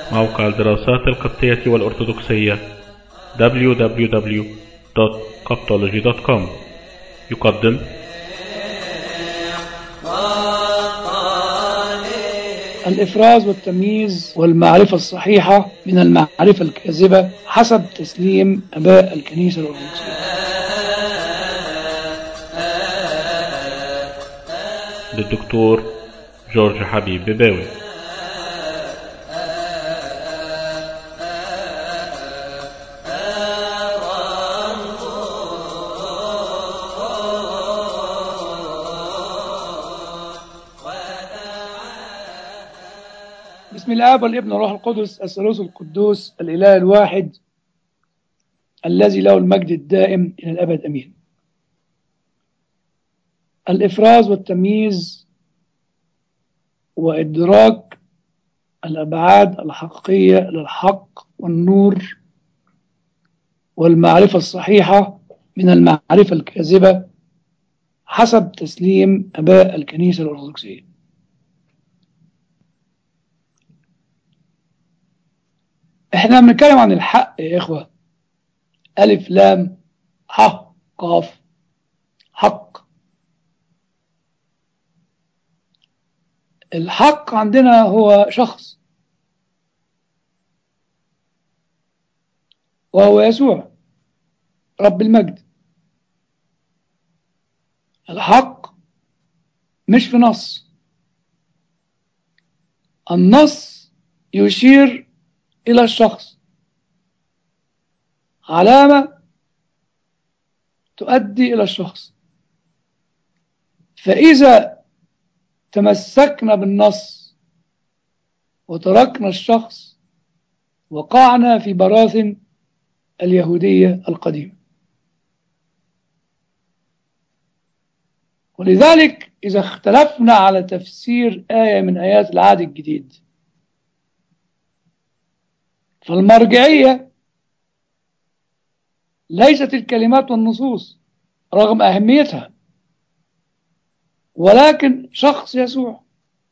موقع الدراسات القبطية والأرثوذكسية www.coptology.com يقدم الإفراز والتمييز والمعرفة الصحيحة من المعرفة الكاذبة حسب تسليم أباء الكنيسة الأرثوذكسية للدكتور جورج حبيب بباوي بسم الآب والابن والروح القدس الثالوث القدوس الإله الواحد الذي له المجد الدائم إلى الأبد أمين الإفراز والتمييز وإدراك الأبعاد الحقيقية للحق والنور والمعرفة الصحيحة من المعرفة الكاذبة حسب تسليم أباء الكنيسة الأرثوذكسية احنا بنتكلم عن الحق يا إخوة ألف لام ح قاف حق الحق عندنا هو شخص وهو يسوع رب المجد الحق مش في نص النص يشير إلى الشخص علامة تؤدي إلى الشخص فإذا تمسكنا بالنص وتركنا الشخص وقعنا في براثن اليهودية القديمة ولذلك إذا اختلفنا على تفسير آية من آيات العهد الجديد فالمرجعية ليست الكلمات والنصوص رغم أهميتها ولكن شخص يسوع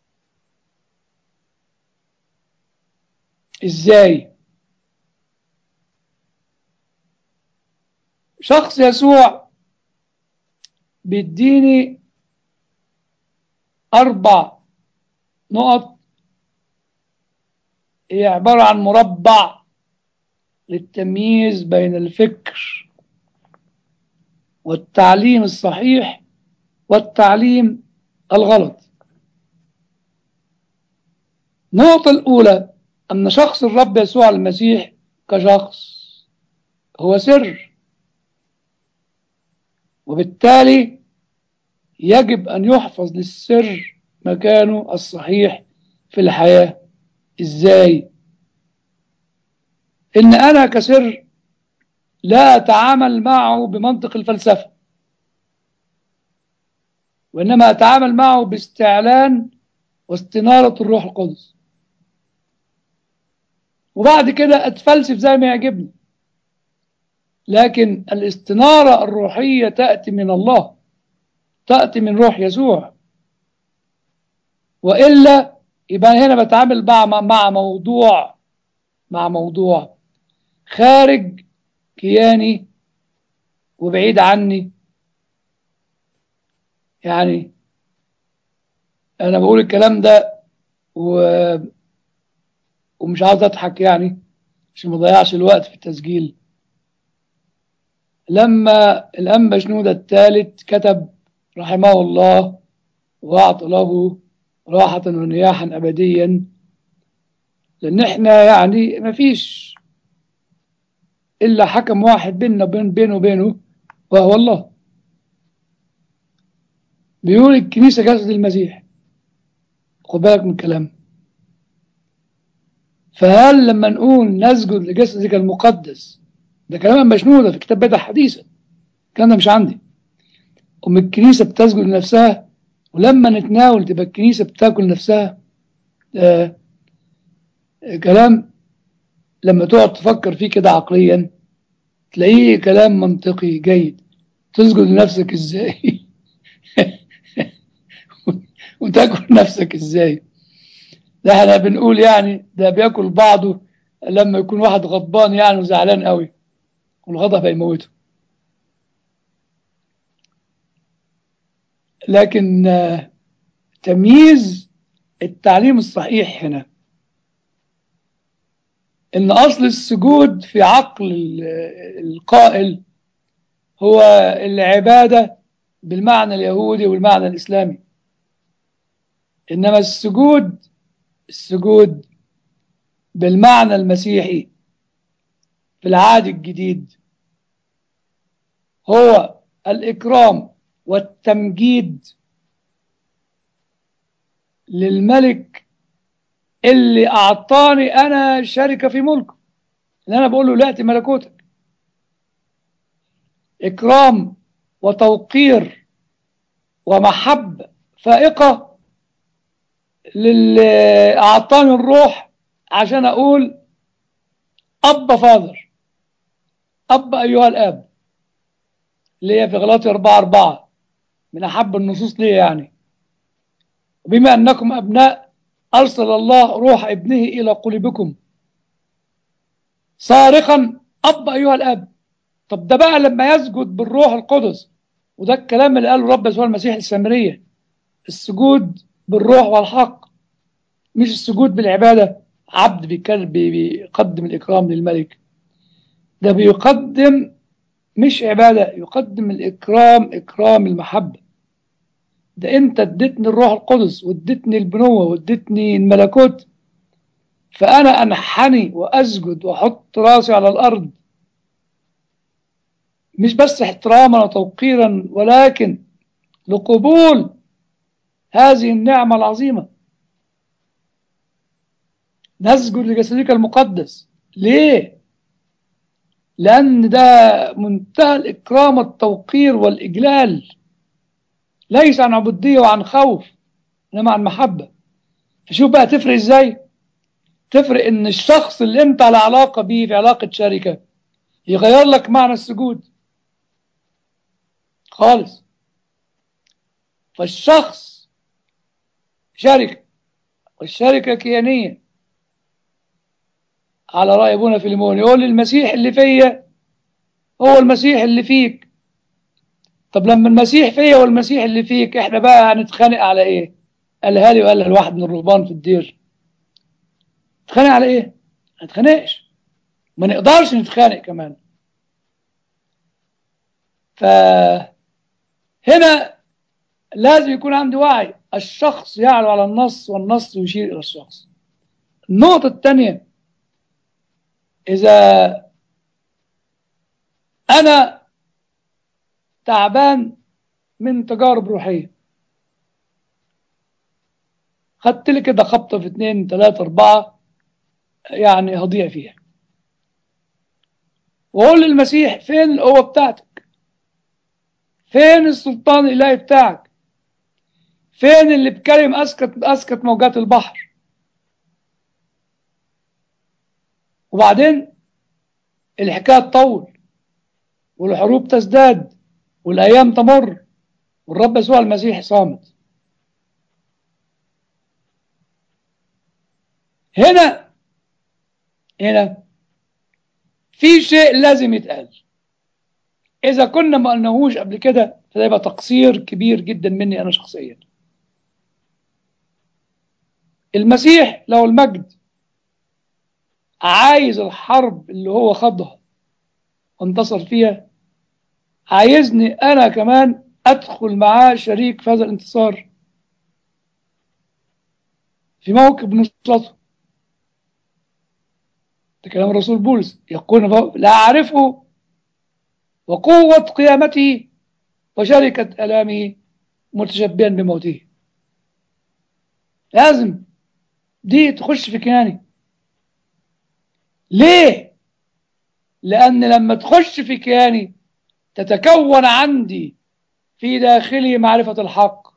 ازاي شخص يسوع بيديني اربع نقط هي عبارة عن مربع للتمييز بين الفكر والتعليم الصحيح والتعليم الغلط النقطة الأولى أن شخص الرب يسوع المسيح كشخص هو سر وبالتالي يجب أن يحفظ للسر مكانه الصحيح في الحياة إزاي؟ إن أنا كسر لا أتعامل معه بمنطق الفلسفة وإنما أتعامل معه باستعلان واستنارة الروح القدس وبعد كده أتفلسف زي ما يعجبني لكن الاستنارة الروحية تأتي من الله تأتي من روح يسوع وإلا يبقى هنا بتعامل مع مع موضوع مع موضوع خارج كياني وبعيد عني يعني انا بقول الكلام ده و... ومش عاوز اضحك يعني عشان ما اضيعش الوقت في التسجيل لما الانبا شنودة الثالث كتب رحمه الله واعطى له راحة ونياحا ابديا لان احنا يعني ما فيش الا حكم واحد بيننا وبين بينه وبينه وهو الله بيقول الكنيسة جسد المسيح خد بالك من الكلام فهل لما نقول نسجد لجسدك المقدس ده كلام مشنودة في كتاب بدع حديثا الكلام ده مش عندي أم الكنيسة بتسجد لنفسها ولما نتناول تبقى الكنيسة بتاكل نفسها آه كلام لما تقعد تفكر فيه كده عقليا تلاقيه كلام منطقي جيد تسجد لنفسك ازاي وتاكل نفسك ازاي ده احنا بنقول يعني ده بياكل بعضه لما يكون واحد غضبان يعني وزعلان قوي والغضب هيموته لكن آه، تمييز التعليم الصحيح هنا ان اصل السجود في عقل ال- القائل هو العباده بالمعنى اليهودي والمعنى الاسلامي انما السجود السجود بالمعنى المسيحي في العهد الجديد هو الإكرام والتمجيد للملك اللي أعطاني أنا شركة في ملكه اللي أنا بقول له لا ملكوتك إكرام وتوقير ومحبة فائقة للي أعطاني الروح عشان أقول أب فاذر أب أيها الآب اللي هي في غلاطي 4 4 من أحب النصوص لي يعني وبما أنكم أبناء أرسل الله روح ابنه إلى قلوبكم صارخا أب أيها الآب طب ده بقى لما يسجد بالروح القدس وده الكلام اللي قاله رب يسوع المسيح السامرية السجود بالروح والحق مش السجود بالعبادة عبد بيكر- بي- بيقدم الإكرام للملك ده بيقدم مش عبادة يقدم الإكرام إكرام المحبة ده أنت اديتني الروح القدس واديتني البنوة واديتني الملكوت فأنا أنحني وأسجد وأحط راسي على الأرض مش بس احتراما وتوقيرا ولكن لقبول هذه النعمة العظيمة نسجد لجسدك المقدس ليه؟ لأن ده منتهى الإكرام والتوقير والإجلال ليس عن عبودية وعن خوف إنما عن محبة فشوف بقى تفرق إزاي؟ تفرق إن الشخص اللي أنت على علاقة بيه في علاقة شركة يغير لك معنى السجود خالص فالشخص شركة والشركة كيانية على رأي ابونا فيليمون يقول المسيح اللي فيا هو المسيح اللي فيك طب لما المسيح فيا والمسيح اللي فيك احنا بقى هنتخانق على ايه قالها لي وقالها لواحد من الرهبان في الدير نتخانق على ايه ما نتخانقش ما نقدرش نتخانق كمان فهنا لازم يكون عندي وعي الشخص يعلو على النص والنص يشير إلى الشخص النقطة الثانية إذا أنا تعبان من تجارب روحية خدت لي كده خبطة في اتنين تلاتة أربعة يعني هضيع فيها وأقول للمسيح فين القوة بتاعتك فين السلطان الإلهي بتاعك فين اللي بكلم أسكت أسكت موجات البحر وبعدين الحكاية تطول والحروب تزداد والأيام تمر والرب يسوع المسيح صامت هنا هنا في شيء لازم يتقال إذا كنا ما قلناهوش قبل كده فده يبقى تقصير كبير جدا مني أنا شخصيا المسيح له المجد عايز الحرب اللي هو خاضها وانتصر فيها عايزني أنا كمان أدخل معاه شريك في هذا الانتصار في موكب نصرته ده كلام الرسول بولس يقول لا أعرفه وقوة قيامته وشركة ألامه متشبها بموته لازم دي تخش في كياني ليه لأن لما تخش في كياني تتكون عندي في داخلي معرفة الحق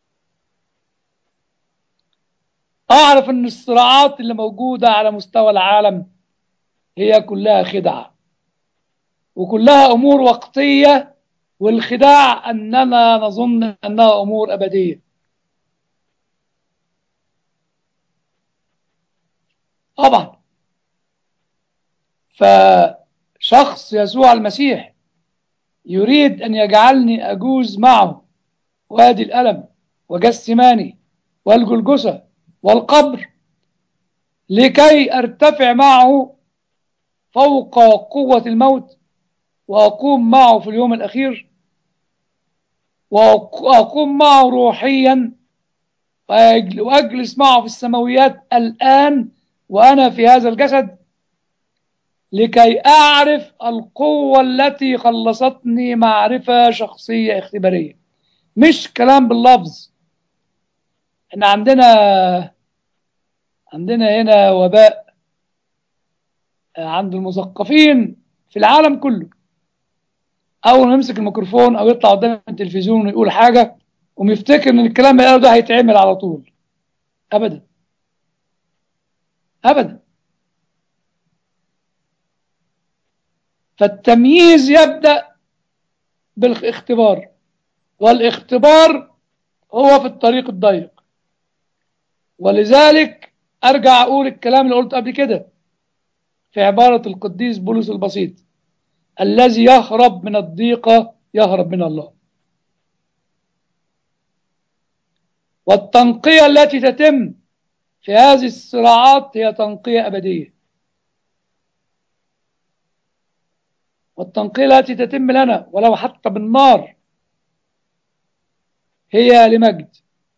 أعرف أن الصراعات اللي موجودة على مستوى العالم هي كلها خدعة وكلها أمور وقتية والخداع أننا نظن أنها أمور أبدية طبعا فشخص يسوع المسيح يريد أن يجعلني أجوز معه وادي الألم وجسماني والجلجسة والقبر لكي أرتفع معه فوق قوة الموت وأقوم معه في اليوم الأخير وأقوم معه روحيا وأجلس معه في السماويات الآن وأنا في هذا الجسد لكي أعرف القوة التي خلصتني معرفة شخصية اختبارية مش كلام باللفظ احنا عندنا عندنا هنا وباء عند المثقفين في العالم كله اول ما يمسك الميكروفون او يطلع قدام التلفزيون ويقول حاجه ويفتكر ان الكلام اللي قاله ده هيتعمل على طول ابدا ابدا فالتمييز يبدا بالاختبار والاختبار هو في الطريق الضيق ولذلك ارجع اقول الكلام اللي قلته قبل كده في عباره القديس بولس البسيط الذي يهرب من الضيقه يهرب من الله والتنقيه التي تتم في هذه الصراعات هي تنقيه ابديه والتنقيه التي تتم لنا ولو حتى بالنار هي لمجد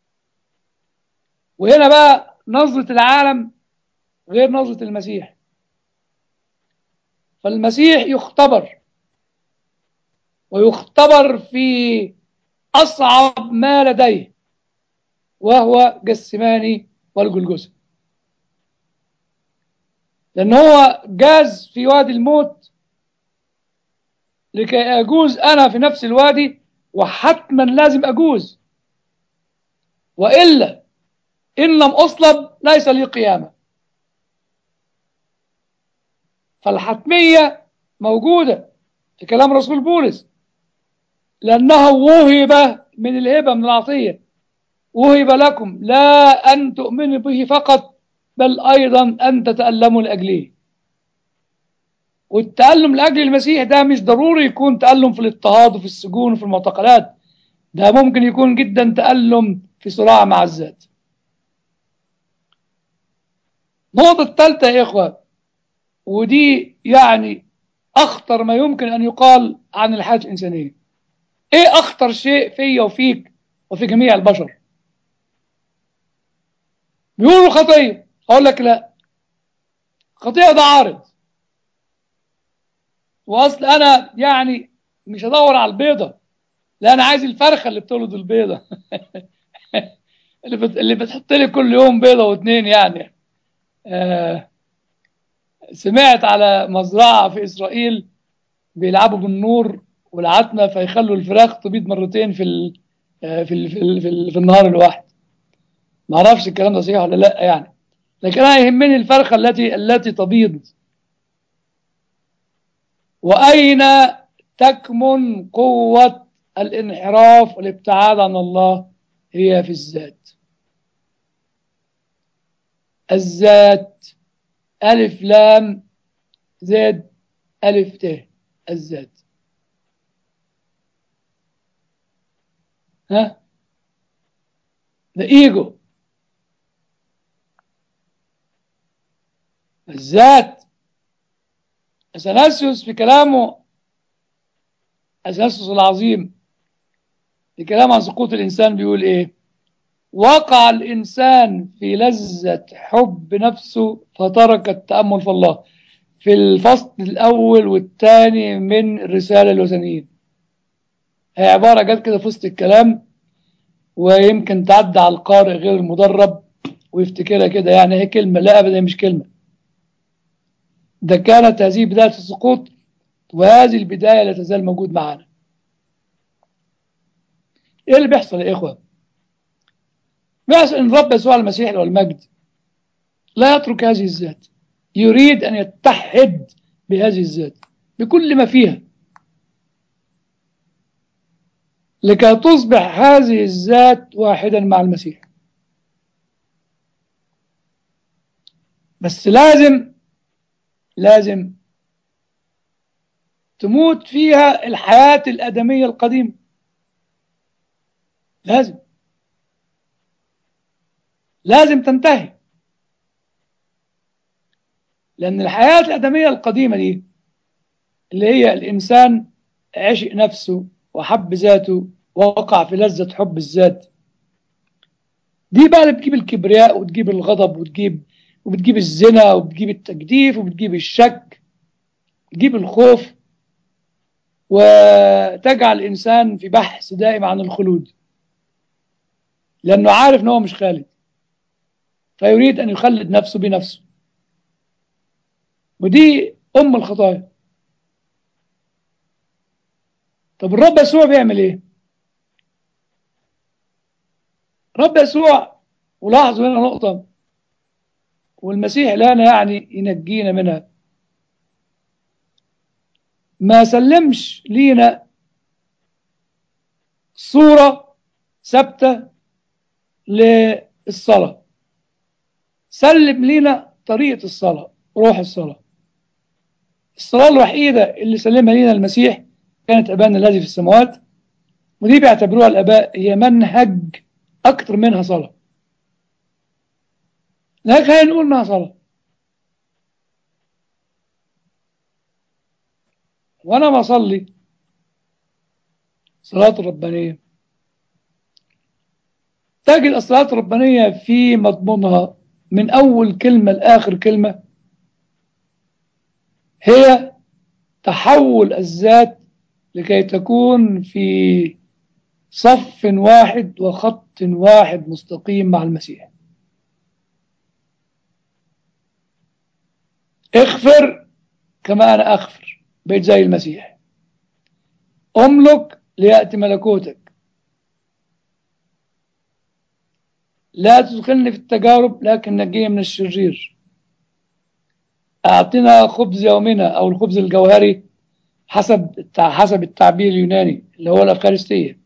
وهنا بقى نظرة العالم غير نظرة المسيح فالمسيح يختبر ويختبر في أصعب ما لديه وهو جسماني والجلجسة لأن هو جاز في وادي الموت لكي أجوز أنا في نفس الوادي وحتما لازم أجوز وإلا إن لم أصلب ليس لي قيامة فالحتمية موجودة في كلام رسول بولس لأنه وهب من الهبة من العطية وهب لكم لا أن تؤمنوا به فقط بل أيضا أن تتألموا لأجله والتألم لأجل المسيح ده مش ضروري يكون تألم في الاضطهاد وفي السجون وفي المعتقلات ده ممكن يكون جدا تألم في صراع مع الذات النقطة الثالثة يا إخوة ودي يعني أخطر ما يمكن أن يقال عن الحياة الإنسانية إيه أخطر شيء فيا وفيك وفي جميع البشر بيقولوا خطية أقول لك لا خطية ده عارض وأصل أنا يعني مش هدور على البيضة لا أنا عايز الفرخة اللي بتولد البيضة اللي بت... اللي بتحط لي كل يوم بيضة واتنين يعني آه سمعت على مزرعة في إسرائيل بيلعبوا بالنور والعتمة فيخلوا الفراخ تبيض مرتين في ال في ال في, ال في, ال في النهار الواحد ما اعرفش الكلام ده صحيح ولا لا يعني لكن انا يهمني الفرخة التي التي تبيض وأين تكمن قوة الانحراف والابتعاد عن الله هي في الذات الذات ألف لام زد ألف ت الذات ها the ego الذات أثناسيوس في كلامه أثناسيوس العظيم في كلام عن سقوط الإنسان بيقول إيه وقع الإنسان في لذة حب نفسه فترك التأمل في الله في الفصل الأول والثاني من الرسالة الوثنيين هي عبارة جت كده في وسط الكلام ويمكن تعدى على القارئ غير المدرب ويفتكرها كده يعني هي كلمة لا أبدا مش كلمة ده كانت هذه بداية السقوط وهذه البداية لا تزال موجود معنا ايه اللي بيحصل يا اخوة بيحصل ان رب يسوع المسيح له المجد لا يترك هذه الذات يريد ان يتحد بهذه الذات بكل ما فيها لكي تصبح هذه الذات واحدا مع المسيح بس لازم لازم تموت فيها الحياة الآدمية القديمة لازم لازم تنتهي لأن الحياة الآدمية القديمة دي اللي هي الإنسان عشق نفسه وحب ذاته ووقع في لذة حب الذات دي بقى اللي بتجيب الكبرياء وتجيب الغضب وتجيب وبتجيب الزنا وبتجيب التجديف وبتجيب الشك تجيب الخوف وتجعل الإنسان في بحث دائم عن الخلود لأنه عارف أنه مش خالد فيريد أن يخلد نفسه بنفسه ودي أم الخطايا طب الرب يسوع بيعمل ايه رب يسوع ولاحظوا هنا نقطة والمسيح الآن يعني ينجينا منها ما سلمش لينا صورة ثابتة للصلاة سلم لينا طريقة الصلاة روح الصلاة الصلاة الوحيدة اللي سلمها لينا المسيح كانت أبانا الذي في السماوات ودي بيعتبروها الآباء هي منهج أكتر منها صلاة لكن خلينا نقول إنها صلاة وأنا بصلي صلاة الربانية تجد الصلاة الربانية في مضمونها من أول كلمة لآخر كلمة هي تحول الذات لكي تكون في صف واحد وخط واحد مستقيم مع المسيح اغفر كما أنا أغفر بيت زي المسيح أملك ليأتي ملكوتك لا تدخلني في التجارب لكن نجيني من الشرير أعطنا خبز يومنا أو الخبز الجوهري حسب حسب التعبير اليوناني اللي هو الأفخارستية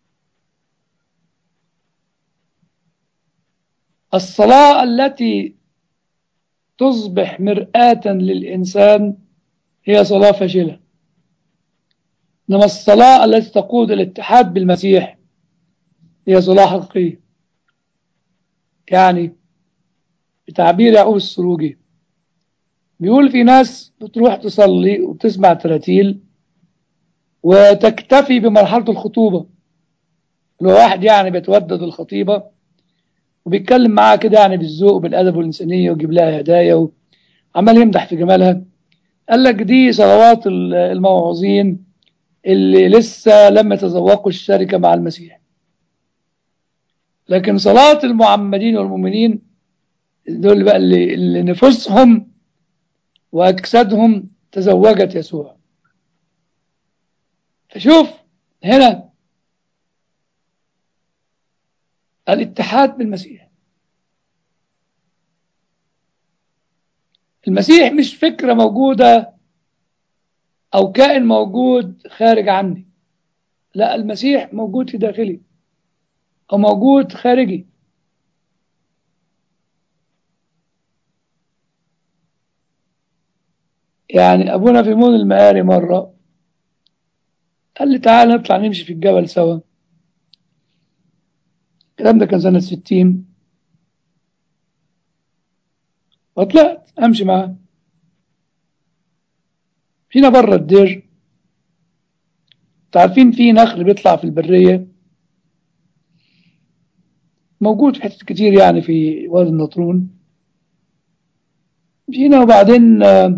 الصلاة التي تصبح مرآة للإنسان هي صلاة فاشلة إنما الصلاة التي تقود الاتحاد بالمسيح هي صلاة حقيقية يعني بتعبير يعقوب السروجي بيقول في ناس بتروح تصلي وبتسمع تراتيل وتكتفي بمرحلة الخطوبة اللي هو واحد يعني بيتودد الخطيبة وبيتكلم معاها كده يعني بالذوق وبالأدب والإنسانية ويجيب لها هدايا وعمال يمدح في جمالها قال لك دي صلوات الموعظين اللي لسه لم يتذوقوا الشركة مع المسيح لكن صلاة المعمدين والمؤمنين دول بقى اللي, اللي نفوسهم وأجسادهم تزوجت يسوع فشوف هنا الاتحاد بالمسيح المسيح مش فكرة موجودة أو كائن موجود خارج عني لا المسيح موجود في داخلي أو موجود خارجي يعني أبونا في مون المآري مرة قال لي تعال نطلع نمشي في الجبل سوا الكلام ده كان سنة ستين وطلعت أمشي معاه فينا بره الدير تعرفين في نخل بيطلع في البرية موجود في حتت كتير يعني في وادي النطرون جينا وبعدين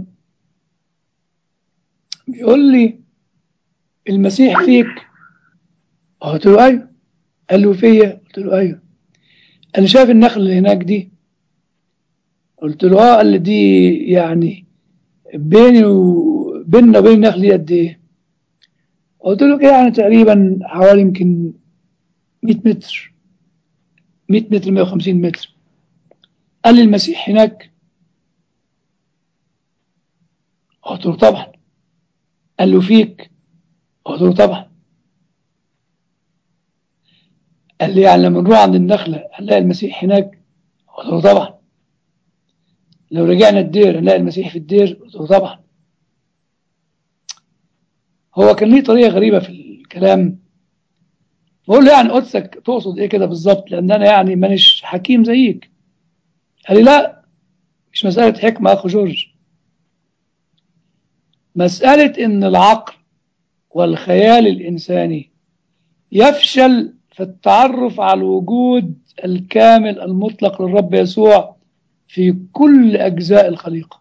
بيقول لي المسيح فيك قلت له ايوه قال له فيا قلت له ايوه انا شايف النخل اللي هناك دي قلت له اه قال لي دي يعني بيني وبيننا وبين النخل دي قد ايه قلت له كده يعني تقريبا حوالي يمكن 100 متر 100 متر 150 متر قال لي المسيح هناك قلت له طبعا قال له فيك قلت له طبعا قال لي يعني لما نروح عند النخلة هنلاقي المسيح هناك قلت له طبعا لو رجعنا الدير نلاقي المسيح في الدير قلت له طبعا هو كان ليه طريقة غريبة في الكلام بقول له يعني قدسك تقصد ايه كده بالظبط لان انا يعني مانيش حكيم زيك قال لي لا مش مسألة حكمة اخو جورج مسألة ان العقل والخيال الانساني يفشل في التعرف على الوجود الكامل المطلق للرب يسوع في كل أجزاء الخليقة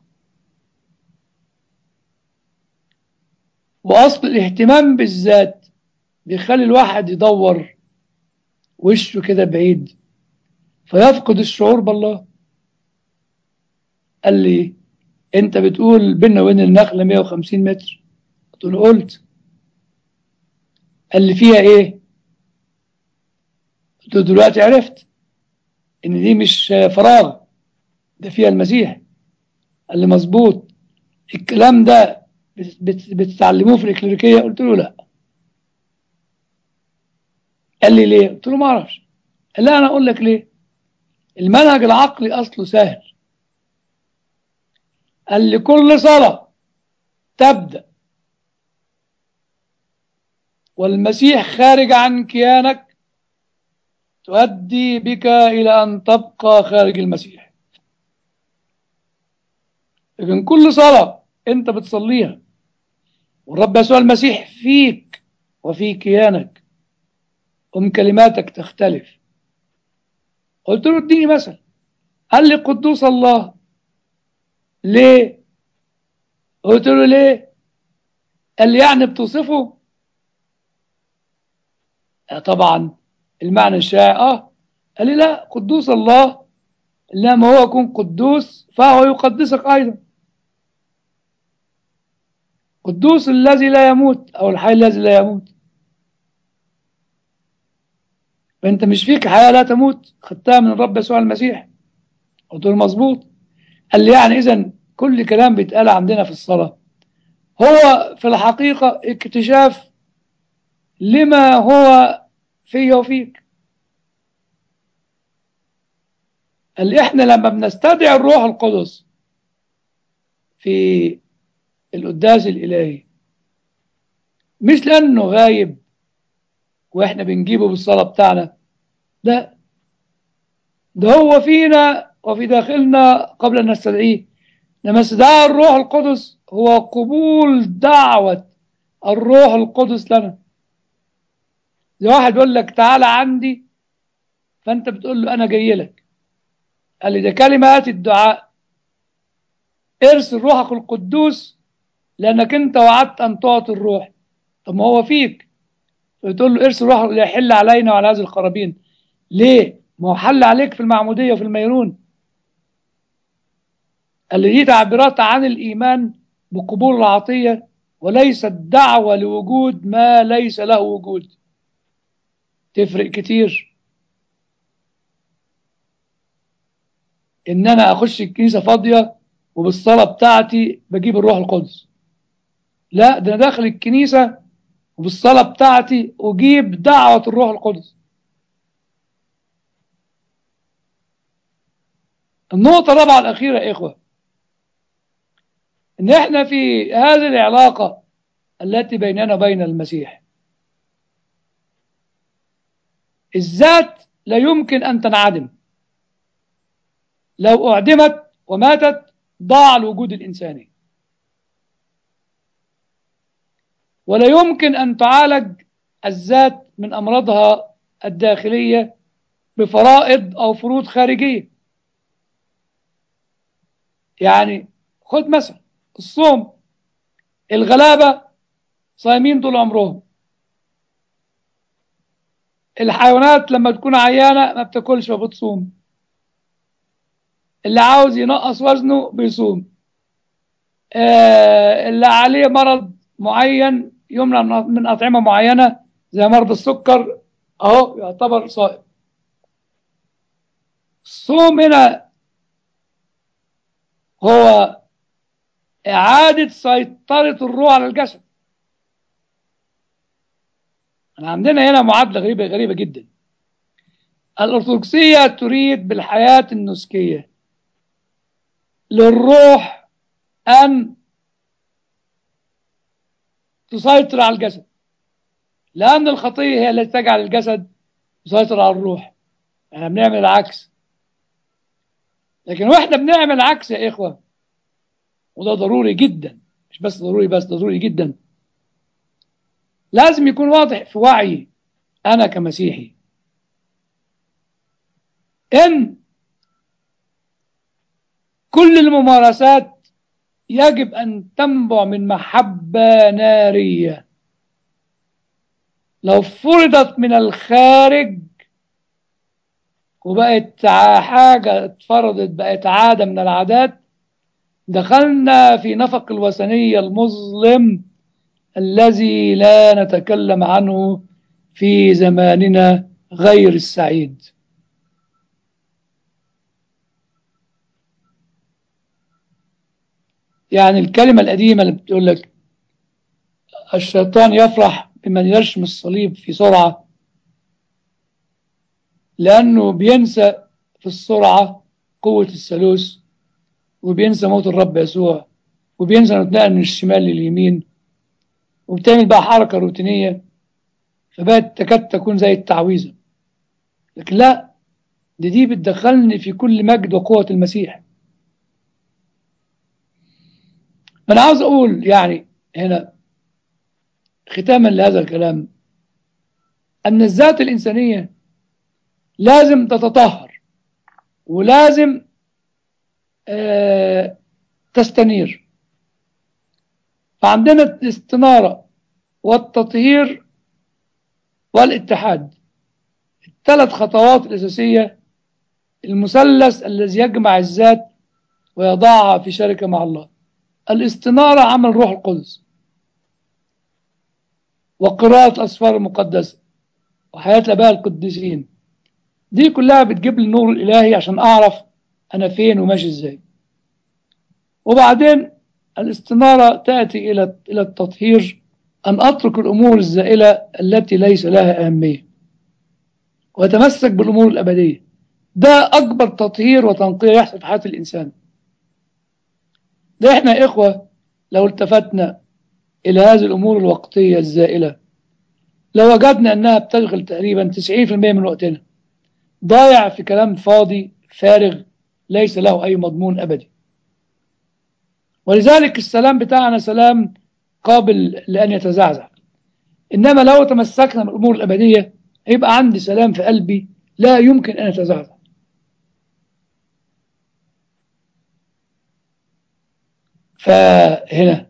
وأصل الاهتمام بالذات بيخلي الواحد يدور وشه كده بعيد فيفقد الشعور بالله قال لي انت بتقول بيننا وبين النخلة 150 متر قلت له قلت قال لي فيها ايه قلت له دلوقتي عرفت ان دي مش فراغ ده فيها المسيح قال لي مظبوط الكلام ده بتتعلموه في الإكليريكية قلت له لا قال لي ليه قلت له ما اعرفش قال لا انا اقول لك ليه المنهج العقلي اصله سهل قال لي كل صلاة تبدأ والمسيح خارج عن كيانك تؤدي بك إلى أن تبقى خارج المسيح لكن كل صلاة أنت بتصليها والرب يسوع المسيح فيك وفي كيانك أم كلماتك تختلف قلت له اديني مثل قال لي قدوس الله ليه قلت له ليه قال لي يعني بتوصفه طبعا المعنى الشائع اه قال لي لا قدوس الله لما هو يكون قدوس فهو يقدسك ايضا قدوس الذي لا يموت او الحي الذي لا يموت فانت مش فيك حياه لا تموت خدتها من الرب يسوع المسيح قلت له مظبوط قال لي يعني اذا كل كلام بيتقال عندنا في الصلاه هو في الحقيقه اكتشاف لما هو فيا وفيك قال لي احنا لما بنستدعي الروح القدس في القداس الالهي مش لانه غايب واحنا بنجيبه بالصلاه بتاعنا لا ده هو فينا وفي داخلنا قبل ان نستدعيه لما استدعاء الروح القدس هو قبول دعوه الروح القدس لنا زي واحد يقول لك تعالى عندي فانت بتقول له انا جاي لك قال لي ده كلمات الدعاء ارسل روحك القدوس لانك انت وعدت ان تعطي الروح طب ما هو فيك بتقول له ارسل روحك ليحل علينا وعلى هذه القرابين ليه ما هو حل عليك في المعموديه وفي الميرون قال لي دي تعبيرات عن الايمان بقبول العطيه وليست دعوه لوجود ما ليس له وجود تفرق كتير ان انا اخش الكنيسه فاضيه وبالصلاه بتاعتي بجيب الروح القدس لا ده انا داخل الكنيسه وبالصلاه بتاعتي اجيب دعوه الروح القدس النقطه الرابعه الاخيره يا اخوه ان احنا في هذه العلاقه التي بيننا وبين المسيح الذات لا يمكن أن تنعدم لو أعدمت وماتت ضاع الوجود الإنساني ولا يمكن أن تعالج الذات من أمراضها الداخلية بفرائض أو فروض خارجية يعني خد مثلا الصوم الغلابة صايمين طول عمرهم الحيوانات لما تكون عيانة ما بتاكلش فبتصوم اللي عاوز ينقص وزنه بيصوم آه اللي عليه مرض معين يمنع من أطعمة معينة زي مرض السكر أهو يعتبر صائم الصوم هنا هو إعادة سيطرة الروح على الجسد احنا عندنا هنا معادلة غريبة غريبة جدا الأرثوذكسية تريد بالحياة النسكية للروح أن تسيطر على الجسد لأن الخطية هي التي تجعل الجسد يسيطر على الروح احنا بنعمل العكس لكن واحنا بنعمل العكس يا إخوة وده ضروري جدا مش بس ضروري بس ده ضروري جدا لازم يكون واضح في وعي أنا كمسيحي إن كل الممارسات يجب أن تنبع من محبة نارية لو فرضت من الخارج وبقت حاجة اتفرضت بقت عادة من العادات دخلنا في نفق الوثنية المظلم الذي لا نتكلم عنه في زماننا غير السعيد يعني الكلمة القديمة اللي بتقول لك الشيطان يفرح بمن يرشم الصليب في سرعة لأنه بينسى في السرعة قوة الثالوث وبينسى موت الرب يسوع وبينسى انه اتنقل من الشمال لليمين وبتعمل بقى حركة روتينية فبقت تكاد تكون زي التعويذة لكن لا دي دي بتدخلني في كل مجد وقوة المسيح أنا عاوز أقول يعني هنا ختاما لهذا الكلام أن الذات الإنسانية لازم تتطهر ولازم آه تستنير فعندنا الاستنارة والتطهير والاتحاد الثلاث خطوات الأساسية المثلث الذي يجمع الذات ويضعها في شركة مع الله الاستنارة عمل روح القدس وقراءة الأسفار المقدسة وحياة الآباء القديسين دي كلها بتجيب لي النور الإلهي عشان أعرف أنا فين وماشي إزاي وبعدين الاستنارة تأتي إلى إلى التطهير أن أترك الأمور الزائلة التي ليس لها أهمية وأتمسك بالأمور الأبدية ده أكبر تطهير وتنقية يحصل في حياة الإنسان ده إحنا يا إخوة لو التفتنا إلى هذه الأمور الوقتية الزائلة لو وجدنا أنها بتشغل تقريبا 90% من وقتنا ضايع في كلام فاضي فارغ ليس له أي مضمون أبدي ولذلك السلام بتاعنا سلام قابل لأن يتزعزع إنما لو تمسكنا بالأمور الأبدية هيبقى عندي سلام في قلبي لا يمكن أن يتزعزع فهنا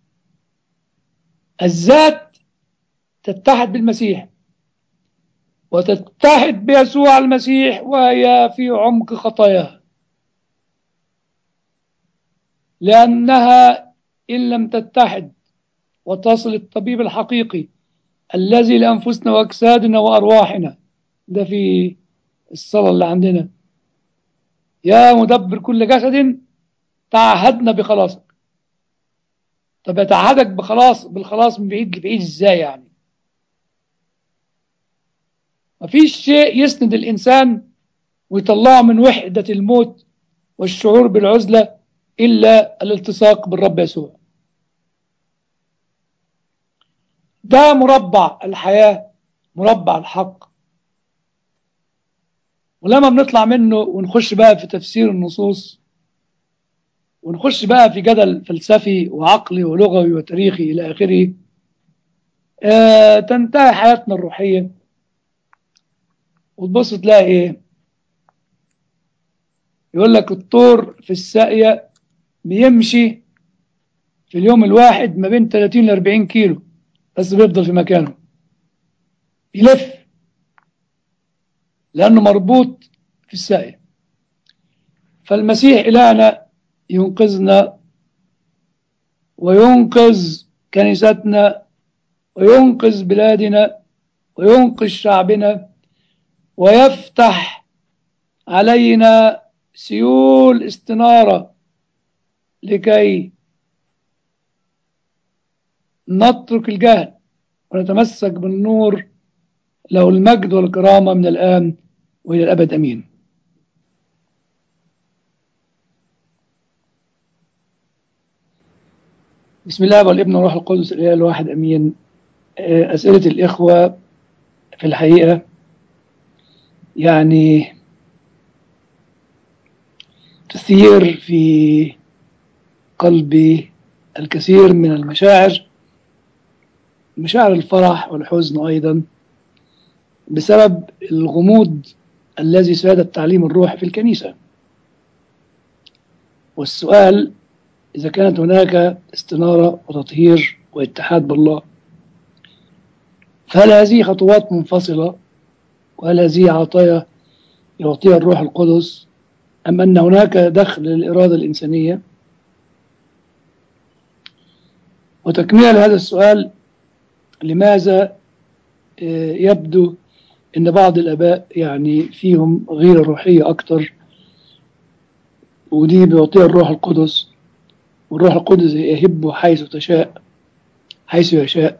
الذات تتحد بالمسيح وتتحد بيسوع المسيح وهي في عمق خطاياها لأنها إن لم تتحد وتصل الطبيب الحقيقي الذي لأنفسنا وأجسادنا وأرواحنا ده في الصلاة اللي عندنا يا مدبر كل جسد تعهدنا بخلاصك طب يتعهدك بخلاص بالخلاص من بعيد لبعيد ازاي يعني مفيش شيء يسند الإنسان ويطلعه من وحدة الموت والشعور بالعزلة إلا الالتصاق بالرب يسوع ده مربع الحياة مربع الحق ولما بنطلع منه ونخش بقى في تفسير النصوص ونخش بقى في جدل فلسفي وعقلي ولغوي وتاريخي إلى آخره آه تنتهي حياتنا الروحية وتبص تلاقي إيه يقول لك الطور في الساقية بيمشي في اليوم الواحد ما بين 30 ل 40 كيلو بس بيفضل في مكانه يلف لأنه مربوط في الساقية فالمسيح إلهنا ينقذنا وينقذ كنيستنا وينقذ بلادنا وينقذ شعبنا ويفتح علينا سيول استنارة لكي نترك الجهل ونتمسك بالنور له المجد والكرامة من الآن وإلى الأبد أمين بسم الله والابن والروح القدس الاله الواحد امين آه، اسئله الاخوه في الحقيقه يعني تثير في قلبي الكثير من المشاعر مشاعر الفرح والحزن ايضا بسبب الغموض الذي ساد التعليم الروحي في الكنيسه والسؤال إذا كانت هناك استنارة وتطهير واتحاد بالله فهل هذه خطوات منفصلة وهل هذه عطايا يعطيها الروح القدس أم أن هناك دخل للإرادة الإنسانية وتكميل هذا السؤال لماذا آه، يبدو أن بعض الآباء يعني فيهم غيرة روحية أكتر ودي بيعطيها الروح القدس والروح القدس يهب حيث تشاء حيث يشاء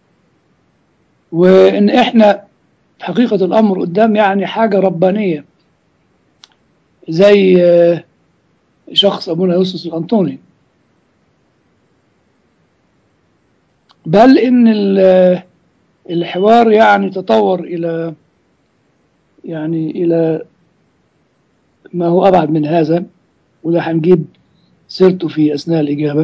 وإن إحنا في حقيقة الأمر قدام يعني حاجة ربانية زي آه، شخص أبونا يوسف الأنطوني بل إن ال- الحوار يعني تطور إلى يعني إلى ما هو أبعد من هذا وده هنجيب سيرته في أثناء الإجابة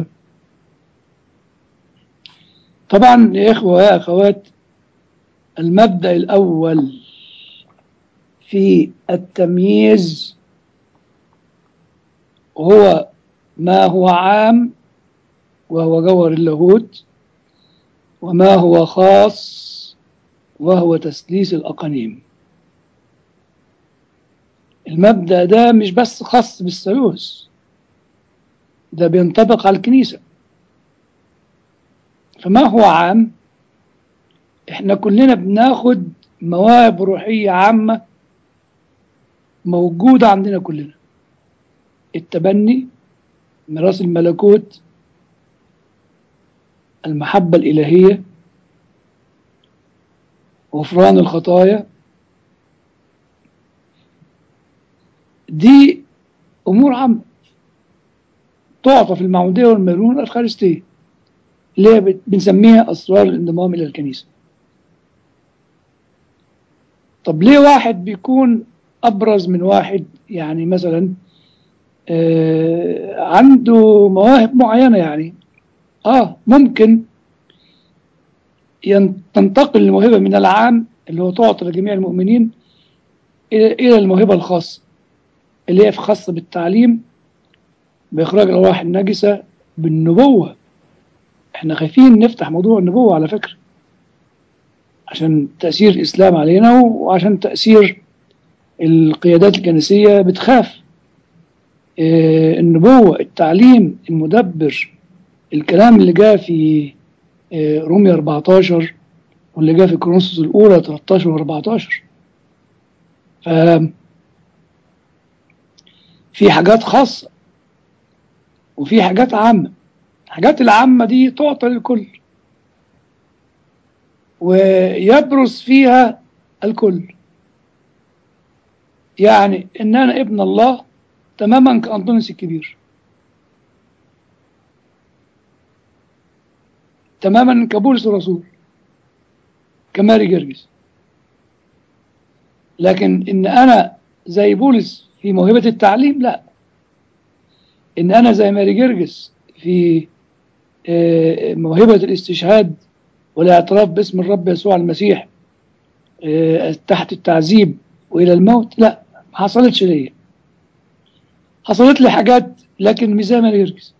طبعا يا إخوة ويا أخوات المبدأ الأول في التمييز هو ما هو عام وهو جوهر اللاهوت وما هو خاص وهو تسليس الأقانيم المبدأ ده مش بس خاص بالثالوث ده بينطبق على الكنيسة فما هو عام احنا كلنا بناخد مواهب روحية عامة موجودة عندنا كلنا التبني ميراث الملكوت المحبة الإلهية غفران الخطايا دي أمور عامة تعطى في المعمودية والميرون والأفخارستية اللي هي بت- بنسميها أسرار الانضمام إلى الكنيسة طب ليه واحد بيكون أبرز من واحد يعني مثلا آه عنده مواهب معينة يعني آه ممكن ين- تنتقل الموهبة من العام اللي هو تعطى لجميع المؤمنين إلى إلى الموهبة الخاصة اللي هي خاصة بالتعليم بإخراج الأرواح النجسة بالنبوة احنا خايفين نفتح موضوع النبوة على فكرة عشان تأثير الإسلام علينا وعشان تأثير القيادات الكنسية بتخاف اه النبوة التعليم المدبر الكلام اللي جاء في اه رومية 14 واللي جاء في كورنثوس الأولى 13 و 14 ف في حاجات خاصة وفي حاجات عامة الحاجات العامة دي تعطى للكل ويبرز فيها الكل يعني ان انا ابن الله تماما كأنطونيوس الكبير تماما كبولس الرسول كماري جرجس لكن ان انا زي بولس في موهبة التعليم لا ان انا زي ماري جرجس في آه، موهبة الاستشهاد والاعتراف باسم الرب يسوع المسيح آه، تحت التعذيب والى الموت لا ما حصلتش ليا حصلت لي حاجات لكن مش زي ماري جرجس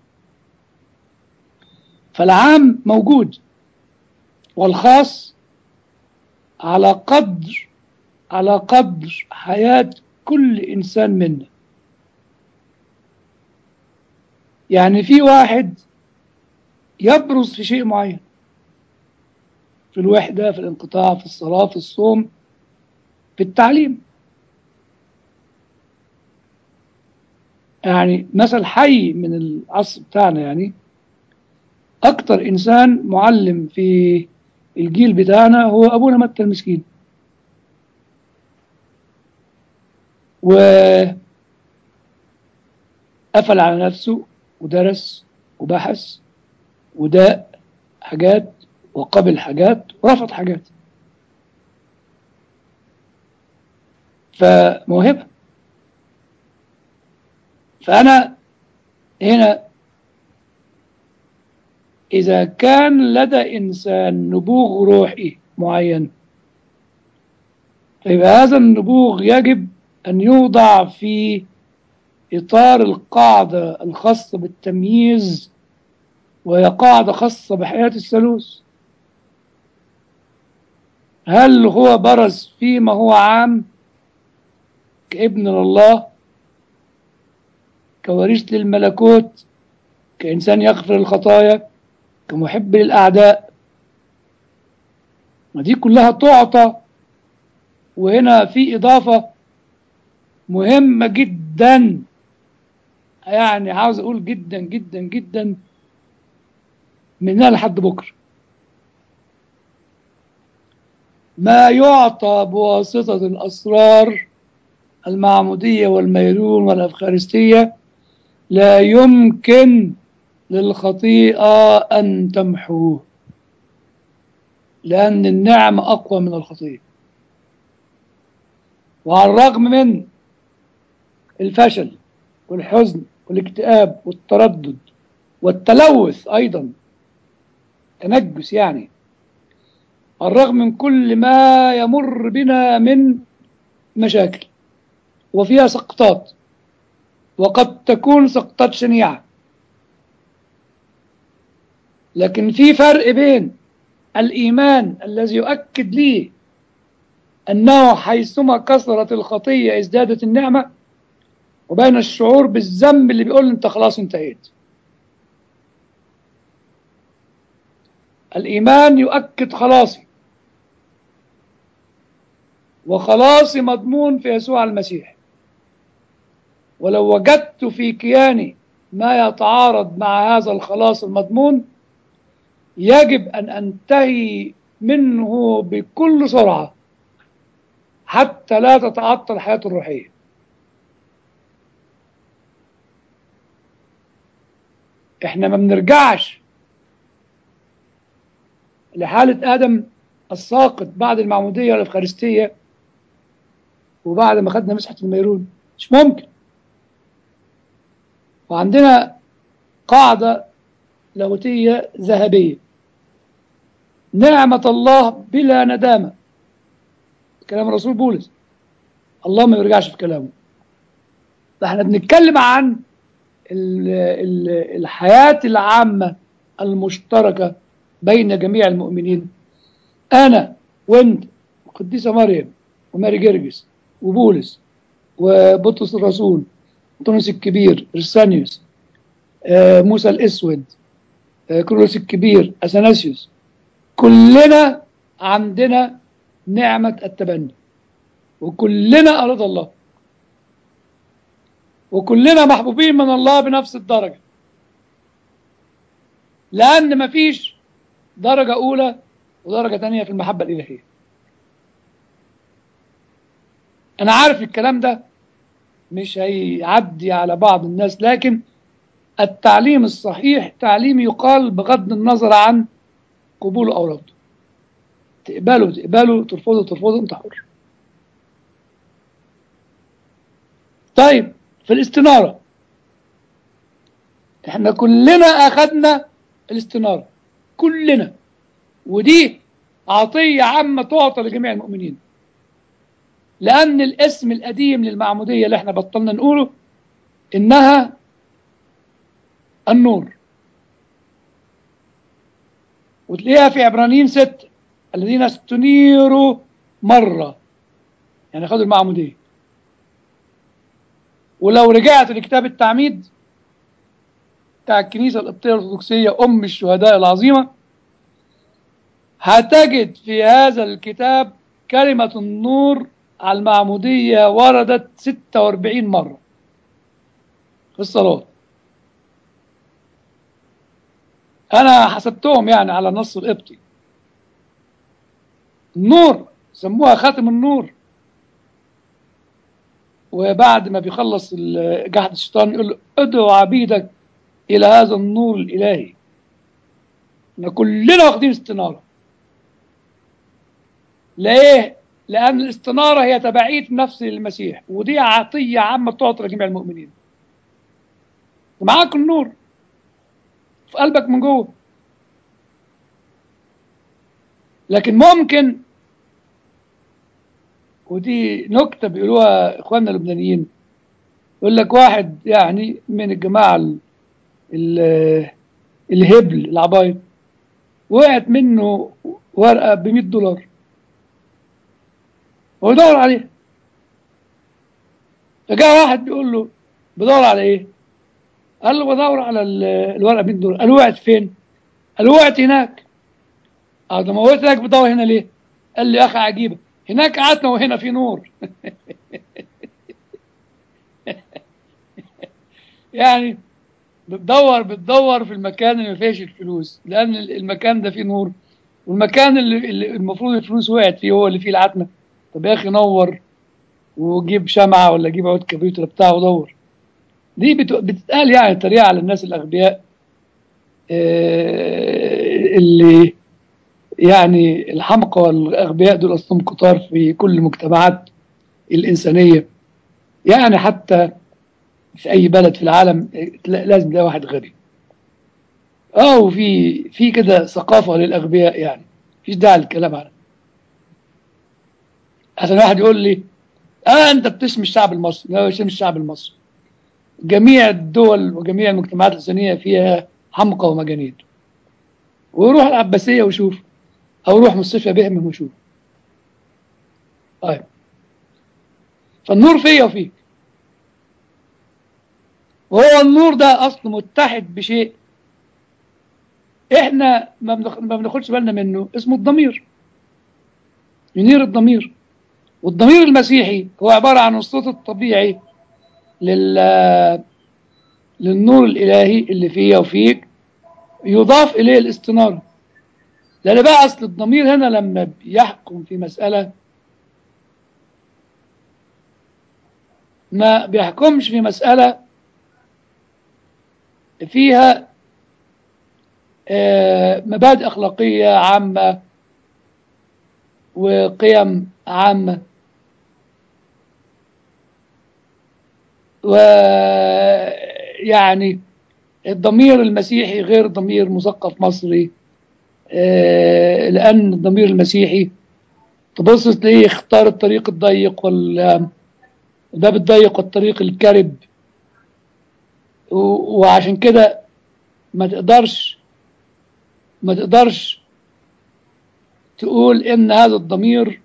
فالعام موجود والخاص على قدر على قدر حياة كل إنسان منا يعني في واحد يبرز في شيء معين في الوحدة في الانقطاع في الصلاة في الصوم في التعليم يعني مثل حي من العصر بتاعنا يعني أكتر إنسان معلم في الجيل بتاعنا هو أبونا متى المسكين وقفل على نفسه ودرس وبحث وده حاجات وقبل حاجات ورفض حاجات فموهبة فأنا هنا إذا كان لدى إنسان نبوغ روحي معين فيبقى هذا النبوغ يجب أن يوضع في إطار القاعدة الخاصة بالتمييز وهي قاعدة خاصة بحياة الثالوث هل هو برز فيما هو عام كابن لله كوريث للملكوت كإنسان يغفر الخطايا كمحب للأعداء ودي كلها تعطى وهنا في إضافة مهمة جدا يعني عاوز أقول جدا جدا جدا منها لحد بكرة ما يعطى بواسطة الأسرار المعمودية والميرون والأفخارستية لا يمكن للخطيئة أن تمحوه لأن النعمة أقوى من الخطيئة وعلى الرغم من الفشل والحزن والاكتئاب والتردد والتلوث أيضا تنجس يعني على الرغم من كل ما يمر بنا من مشاكل وفيها سقطات وقد تكون سقطات شنيعة لكن في فرق بين الإيمان الذي يؤكد لي أنه حيثما كثرت الخطية ازدادت النعمة وبين الشعور بالذنب اللي بيقول أنت خلاص انتهيت الإيمان يؤكد خلاصي وخلاصي مضمون في يسوع المسيح ولو وجدت في كياني ما يتعارض مع هذا الخلاص المضمون يجب أن أنتهي منه بكل سرعة حتى لا تتعطل حياته الروحية احنا ما بنرجعش لحالة آدم الساقط بعد المعمودية والإفخارستية وبعد ما خدنا مسحة الميرون مش ممكن وعندنا قاعدة لاهوتية ذهبية نعمة الله بلا ندامة كلام الرسول بولس الله ما يرجعش في كلامه فاحنا بنتكلم عن ال ال الحياة العامة المشتركة بين جميع المؤمنين أنا وأنت القديسة مريم وماري جرجس وبولس وبطرس الرسول أنطونيوس الكبير رسانيوس آه موسى الأسود آه كرولوس الكبير أثناسيوس كلنا عندنا نعمة التبني وكلنا أرض الله وكلنا محبوبين من الله بنفس الدرجة لأن مفيش درجة أولى ودرجة تانية في المحبة الإلهية أنا عارف الكلام ده مش هيعدي على بعض الناس لكن التعليم الصحيح تعليم يقال بغض النظر عن قبوله أو رفضه تقبله تقبله ترفضه ترفضه انت حر طيب في الاستنارة احنا كلنا اخدنا الاستنارة كلنا ودي عطية عامة تعطى لجميع المؤمنين لأن الاسم القديم للمعمودية اللي احنا بطلنا نقوله إنها النور وتلاقيها في عبرانيين ستة الذين استنيروا مرة يعني خدوا المعمودية ولو رجعت لكتاب التعميد بتاع الكنيسة القبطية الأرثوذكسية أم الشهداء العظيمة هتجد في هذا الكتاب كلمة النور على المعمودية وردت 46 مرة في الصلاة أنا حسبتهم يعني على النص القبطي النور سموها خاتم النور وبعد ما بيخلص جحد الشيطان يقول له ادعو عبيدك إلى هذا النور الإلهي احنا كلنا واخدين استنارة ليه؟ لأن الاستنارة هي تبعية نفس المسيح ودي عطية عامة تعطى لجميع المؤمنين معاك النور في قلبك من جوه لكن ممكن ودي نكتة بيقولوها إخواننا اللبنانيين يقول لك واحد يعني من الجماعة ال ال الهبل العبايط وقعت منه ورقة ب 100 دولار هو يدور عليها فجاء واحد بيقول له بدور على ايه؟ قال له بدور على الورقة ب 100 دولار قال له وقعت فين؟ قال له وقعت هناك اه ده موت هناك بدور هنا ليه؟ قال لي يا اخي عجيبه هناك قعدنا وهنا في نور يعني بتدور بتدور في المكان اللي ما فيهش الفلوس لان المكان ده فيه نور والمكان اللي, اللي المفروض الفلوس وقعت فيه هو اللي فيه العتمه طب يا اخي نور وجيب شمعه ولا جيب عود كبريت ولا بتاع ودور دي بتتقال يعني طريقه على الناس الاغبياء اللي يعني الحمقى والاغبياء دول اصلهم كتار في كل المجتمعات الانسانيه يعني حتى في اي بلد في العالم لازم تلاقي واحد غبي اه وفي في كده ثقافه للاغبياء يعني مفيش داعي للكلام عنها عشان واحد يقول لي اه انت بتشتم الشعب المصري لا بشتم الشعب المصري جميع الدول وجميع المجتمعات الانسانيه فيها حمقى ومجانين ويروح العباسيه وشوف او روح مستشفى بهم وشوف طيب فالنور فيا وفيك وهو النور ده اصله متحد بشيء احنا ما بناخدش بالنا منه اسمه الضمير ينير الضمير والضمير المسيحي هو عبارة عن الصوت الطبيعي لل للنور الإلهي اللي فيا وفيك يضاف إليه الاستنارة لأن بقى أصل الضمير هنا لما بيحكم في مسألة ما بيحكمش في مسألة فيها مبادئ أخلاقية عامة وقيم عامة ويعني الضمير المسيحي غير ضمير مثقف مصري لأن الضمير المسيحي تبص تلاقيه اختار الطريق الضيق والباب الضيق والطريق الكرب وعشان كده ما تقدرش ما تقدرش تقول ان هذا الضمير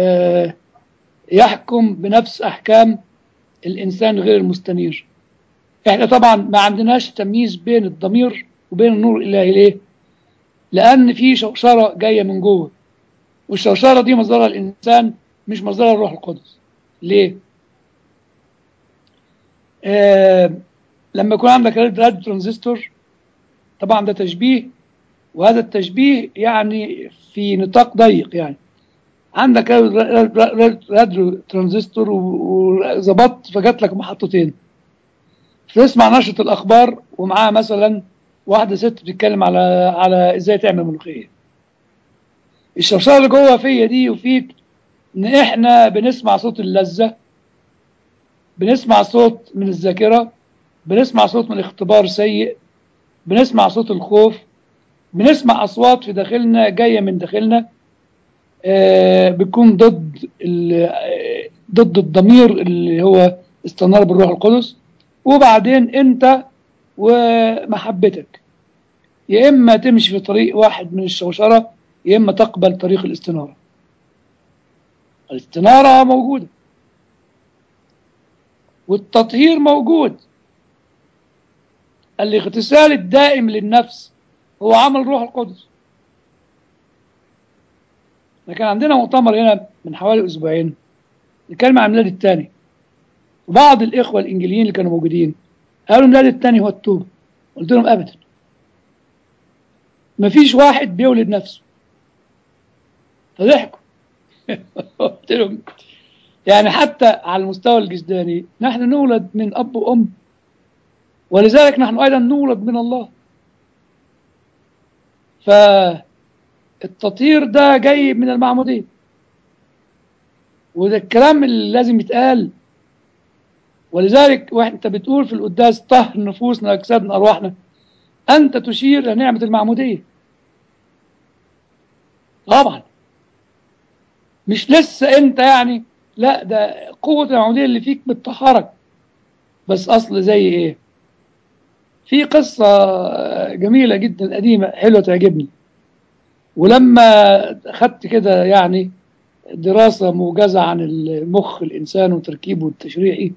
يحكم بنفس احكام الانسان غير المستنير احنا طبعا ما عندناش تمييز بين الضمير وبين النور الالهي ليه لان في شوشره جايه من جوه والشوشره دي مصدرها الانسان مش مصدرها الروح القدس ليه آه لما يكون عندك راديو ترانزستور طبعا ده تشبيه وهذا التشبيه يعني في نطاق ضيق يعني عندك راديو ترانزستور وظبطت فجات لك محطتين تسمع نشرة الأخبار ومعاها مثلا واحدة ست بتتكلم على على ازاي تعمل ملوخية الشوشرة اللي جوه فيا دي وفيك ان احنا بنسمع صوت اللذة بنسمع صوت من الذاكرة بنسمع صوت من اختبار سيء بنسمع صوت الخوف بنسمع اصوات في داخلنا جايه من داخلنا آه بتكون ضد ضد الضمير اللي هو استنار بالروح القدس وبعدين انت ومحبتك يا اما تمشي في طريق واحد من الشوشره يا اما تقبل طريق الاستناره الاستناره موجوده والتطهير موجود الاغتسال الدائم للنفس هو عمل روح القدس كان عندنا مؤتمر هنا من حوالي اسبوعين نتكلم عن الميلاد الثاني بعض الاخوه الانجليين اللي كانوا موجودين قالوا الميلاد الثاني هو التوبه قلت لهم ابدا مفيش واحد بيولد نفسه فضحكوا قلت لهم يعني حتى على المستوى الجسداني نحن نولد من اب وام ولذلك نحن ايضا نولد من الله فالتطهير ده جاي من المعمودية وده الكلام اللي لازم يتقال ولذلك وانت بتقول في القداس طهر نفوسنا اجسادنا ارواحنا انت تشير لنعمه المعموديه طبعا مش لسه انت يعني لا ده قوه المعموديه اللي فيك بتطهرك بس اصل زي ايه في قصه جميله جدا قديمه حلوه تعجبني ولما خدت كده يعني دراسه موجزه عن المخ الانسان وتركيبه التشريعي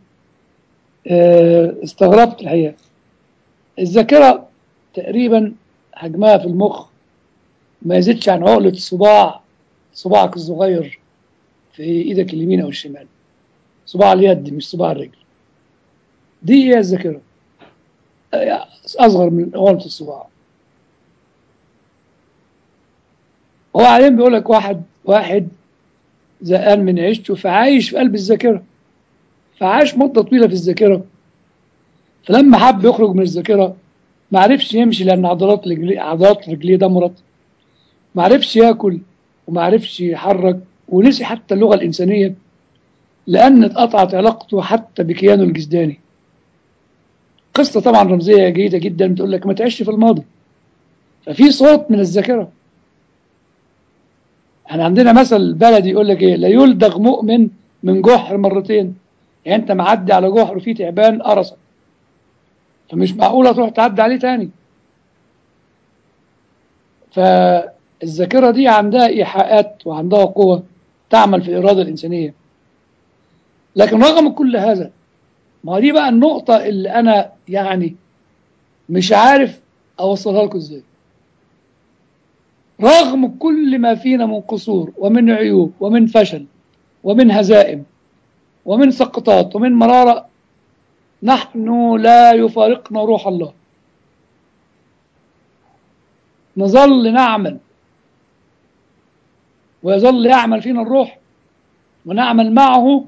استغربت الحقيقة الذاكرة تقريبا حجمها في المخ ما يزيدش عن عقلة صباع صباعك الصغير في ايدك اليمين او الشمال صباع اليد مش صباع الرجل دي هي الذاكرة اصغر من عقلة الصباع هو بعدين بيقول لك واحد واحد زهقان من عيشته فعايش في قلب الذاكره فعاش مدة طويلة في الذاكرة فلما حب يخرج من الذاكرة ما عرفش يمشي لأن عضلات رجليه عضلات رجليه دمرت ما عرفش ياكل وما عرفش يحرك ونسي حتى اللغة الإنسانية لأن اتقطعت علاقته حتى بكيانه الجسداني قصة طبعا رمزية جيدة جدا بتقول لك ما تعيش في الماضي ففي صوت من الذاكرة احنا عندنا مثل بلدي يقول لك ايه لا يلدغ مؤمن من جحر مرتين يعني انت معدي على جحر وفيه تعبان قرصك فمش معقوله تروح تعدي عليه تاني فالذاكره دي عندها ايحاءات وعندها قوه تعمل في الاراده الانسانيه لكن رغم كل هذا ما دي بقى النقطه اللي انا يعني مش عارف اوصلها لكم ازاي رغم كل ما فينا من قصور ومن عيوب ومن فشل ومن هزائم ومن سقطات ومن مرارة نحن لا يفارقنا روح الله نظل نعمل ويظل يعمل فينا الروح ونعمل معه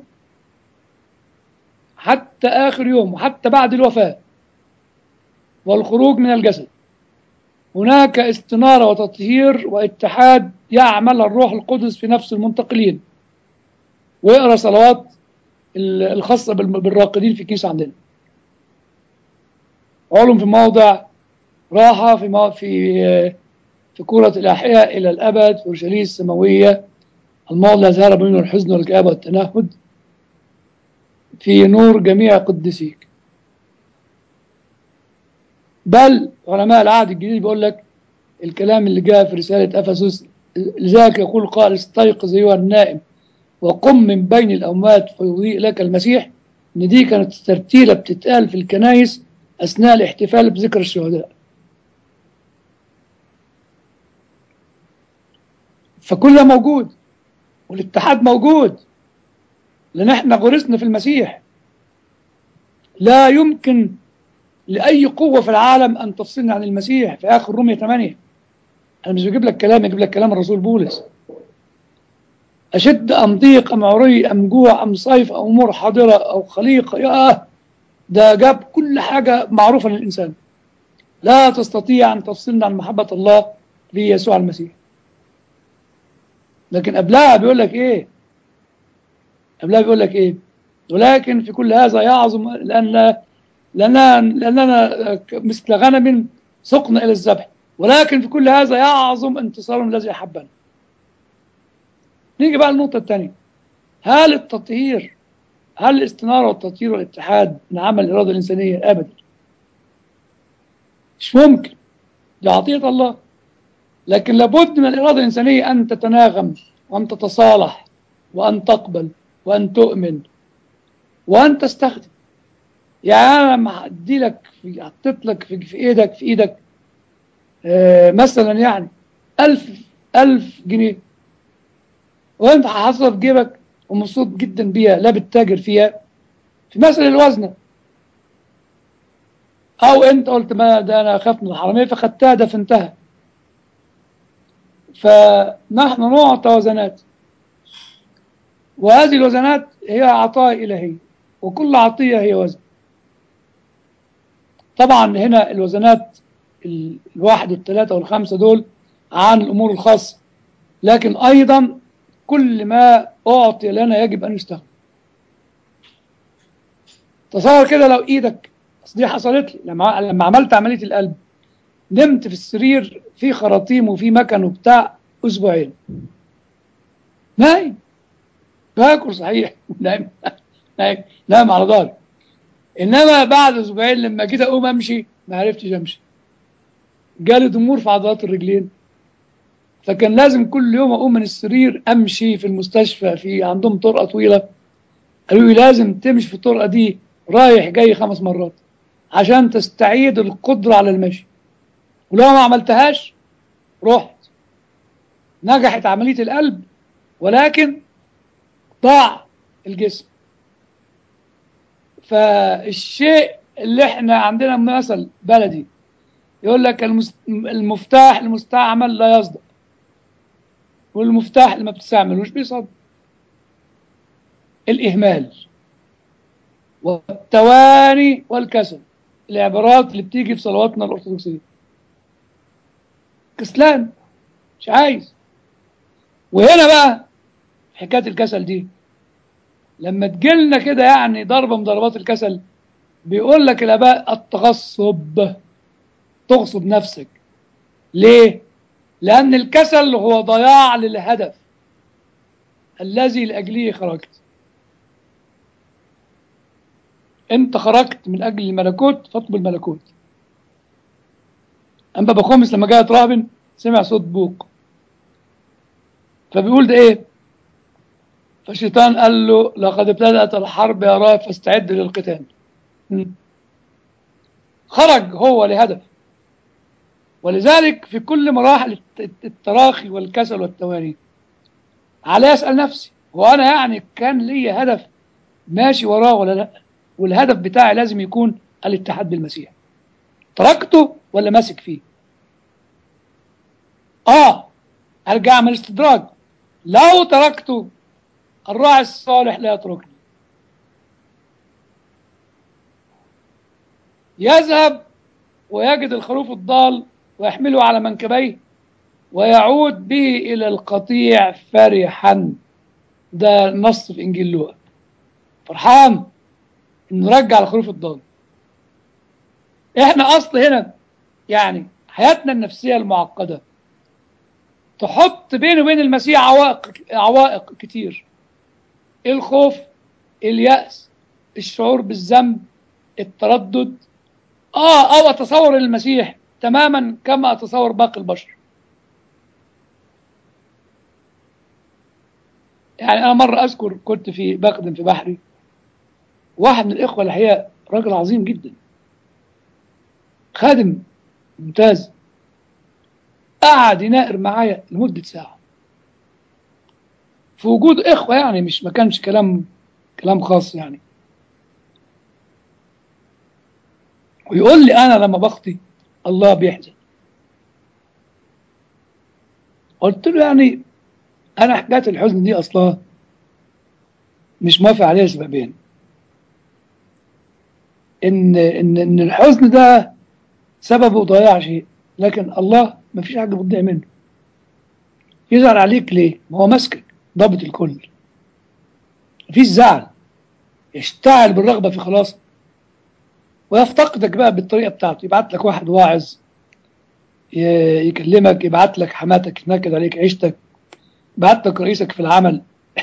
حتى آخر يوم وحتى بعد الوفاة والخروج من الجسد هناك استنارة وتطهير واتحاد يعمل الروح القدس في نفس المنتقلين ويقرأ صلوات الخاصة بالراقدين في الكنيسة عندنا علم في موضع راحة في مو... في في كرة الأحياء إلى الأبد في أورشليم السماوية الموضع ذهب منه الحزن والكآبة والتنهد في نور جميع قدسيك بل علماء العهد الجديد بيقول لك الكلام اللي جاء في رسالة أفسس لذلك يقول قال استيقظ أيها النائم وقم من بين الأموات فيضيء لك المسيح إن دي كانت ترتيلة بتتقال في الكنايس أثناء الاحتفال بذكر الشهداء فكله موجود والاتحاد موجود لأن احنا غرسنا في المسيح لا يمكن لأي قوة في العالم أن تفصلنا عن المسيح في آخر رومية 8 أنا مش بجيب لك كلام أجيب لك كلام الرسول بولس أشد أم ضيق أم عري أم جوع أم صيف أو أمور حاضرة أو خليقة يا ده جاب كل حاجة معروفة للإنسان لا تستطيع أن تفصلنا عن محبة الله في يسوع المسيح لكن قبلها بيقول لك إيه قبلها بيقول لك إيه ولكن في كل هذا يعظم لأن لأننا, لأننا مثل غنم سقنا إلى الذبح ولكن في كل هذا يعظم انتصار الذي أحبنا نيجي بقى النقطة الثانية هل التطهير هل الاستنارة والتطهير والاتحاد من عمل الإرادة الإنسانية أبدا مش ممكن دي عطية الله لكن لابد من الإرادة الإنسانية أن تتناغم وأن تتصالح وأن تقبل وأن تؤمن وأن تستخدم يعني أنا لما أدي لك في حطيت لك في, في إيدك في إيدك آه مثلا يعني ألف ألف جنيه وأنت حاططها في جيبك ومبسوط جدا بيها لا بتتاجر فيها في مثل الوزنة أو أنت قلت ما ده أنا أخاف من الحرامية فخدتها دفنتها فنحن نعطى وزنات وهذه الوزنات هي عطاء إلهي وكل عطية هي وزن طبعا هنا الوزنات الواحد والثلاثة والخمسة دول عن الأمور الخاصة لكن أيضا كل ما أعطي لنا يجب أن يستخدم تصور كده لو إيدك أصل دي حصلت لي لما لما عملت عملية القلب نمت في السرير في خراطيم وفي مكن وبتاع أسبوعين نايم باكل صحيح نايم نايم نايم على ظهري انما بعد اسبوعين لما جيت اقوم امشي ما عرفتش امشي جالي ضمور في عضلات الرجلين فكان لازم كل يوم اقوم من السرير امشي في المستشفى في عندهم طرقه طويله قالوا لي لازم تمشي في الطرقه دي رايح جاي خمس مرات عشان تستعيد القدره على المشي ولو ما عملتهاش رحت نجحت عمليه القلب ولكن ضاع الجسم فالشيء اللي احنا عندنا مثل بلدي يقول لك المس- المفتاح المستعمل لا يصدق والمفتاح اللي ما بتستعملوش بيصدق الإهمال والتواني والكسل العبارات اللي بتيجي في صلواتنا الأرثوذكسية كسلان مش عايز وهنا بقى حكاية الكسل دي لما تجيلنا كده يعني ضربة من ضربات الكسل بيقول لك الآباء التغصب تغصب نفسك ليه؟ لأن الكسل هو ضياع للهدف الذي لأجله خرجت أنت خرجت من أجل الملكوت فاطلب الملكوت أما بابا خمس لما جاء رابن سمع صوت بوق فبيقول ده إيه؟ فالشيطان قال له لقد ابتدأت الحرب يا راب فاستعد للقتال م. خرج هو لهدف ولذلك في كل مراحل الت- التراخي والكسل والتواني علي أسأل نفسي هو أنا يعني كان لي هدف ماشي وراه ولا لا والهدف بتاعي لازم يكون الاتحاد بالمسيح تركته ولا ماسك فيه اه ارجع اعمل استدراج لو تركته الراعي الصالح لا يتركني يذهب ويجد الخروف الضال ويحمله على منكبيه ويعود به إلى القطيع فرحا ده نص في إنجيل لوقا فرحان إنه رجع الخروف الضال إحنا أصل هنا يعني حياتنا النفسية المعقدة تحط بينه وبين المسيح عوائق عوائق كتير الخوف اليأس الشعور بالذنب التردد اه او اتصور المسيح تماما كما اتصور باقي البشر يعني انا مره اذكر كنت في بخدم في بحري واحد من الاخوه الحقيقه راجل عظيم جدا خادم ممتاز قعد يناقر معايا لمده ساعه في وجود اخوه يعني مش ما كانش كلام كلام خاص يعني ويقول لي انا لما بخطي الله بيحزن قلت له يعني انا حكايه الحزن دي اصلا مش موافق عليها سببين ان ان ان الحزن ده سببه ضياع شيء لكن الله ما فيش حاجه بتضيع منه يزعل عليك ليه؟ ما هو ماسكك ضابط الكل مفيش زعل يشتعل بالرغبه في خلاصك ويفتقدك بقى بالطريقه بتاعته يبعت لك واحد واعظ ي- يكلمك يبعت لك حماتك ينكد عليك عيشتك يبعت لك رئيسك في العمل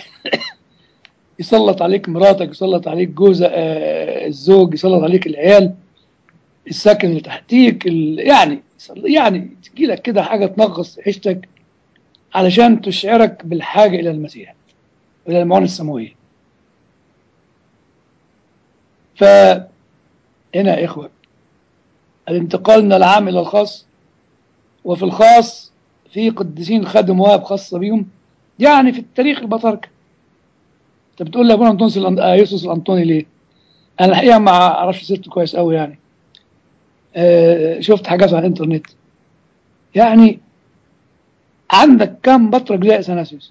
يسلط عليك مراتك يسلط عليك جوزك آه، الزوج يسلط عليك العيال الساكن اللي تحتيك ال- يعني يعني تجي لك كده حاجه تنغص عيشتك علشان تشعرك بالحاجه الى المسيح الى المعونه السماويه فهنا يا إخوة الانتقال من العام إلى الخاص وفي الخاص في قديسين خدوا مواهب خاصة بيهم يعني في التاريخ البطاركة انت بتقول لي ابونا انطونس الأن- آه، يوسوس الانطوني ليه؟ انا الحقيقه ما اعرفش سيرته كويس قوي يعني آه، شفت حاجات على الانترنت يعني عندك كم بطرك زي اثناسيوس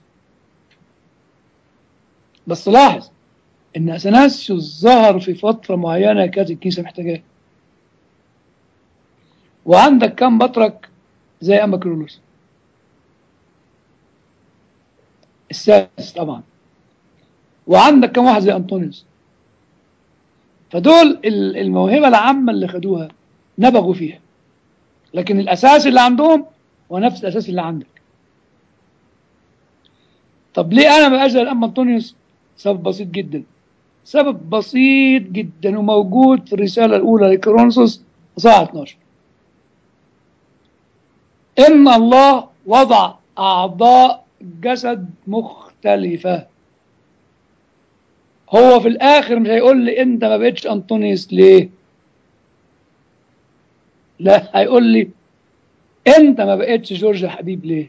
بس لاحظ ان اثناسيوس ظهر في فتره معينه كانت الكنيسه محتاجاه وعندك كم بطرك زي اما كيرلس السادس طبعا وعندك كم واحد زي أنطونيوس فدول ال- الموهبة العامة اللي خدوها نبغوا فيها لكن الأساس اللي عندهم هو نفس الأساس اللي عندك طب ليه أنا ما أجل الأم أنطونيوس سبب بسيط جدا سبب بسيط جدا وموجود في الرسالة الأولى لكرونسوس صاع 12 إن الله وضع أعضاء جسد مختلفة هو في الآخر مش هيقول لي أنت ما بقتش أنطونيوس ليه لا هيقول لي أنت ما بقتش جورج حبيب ليه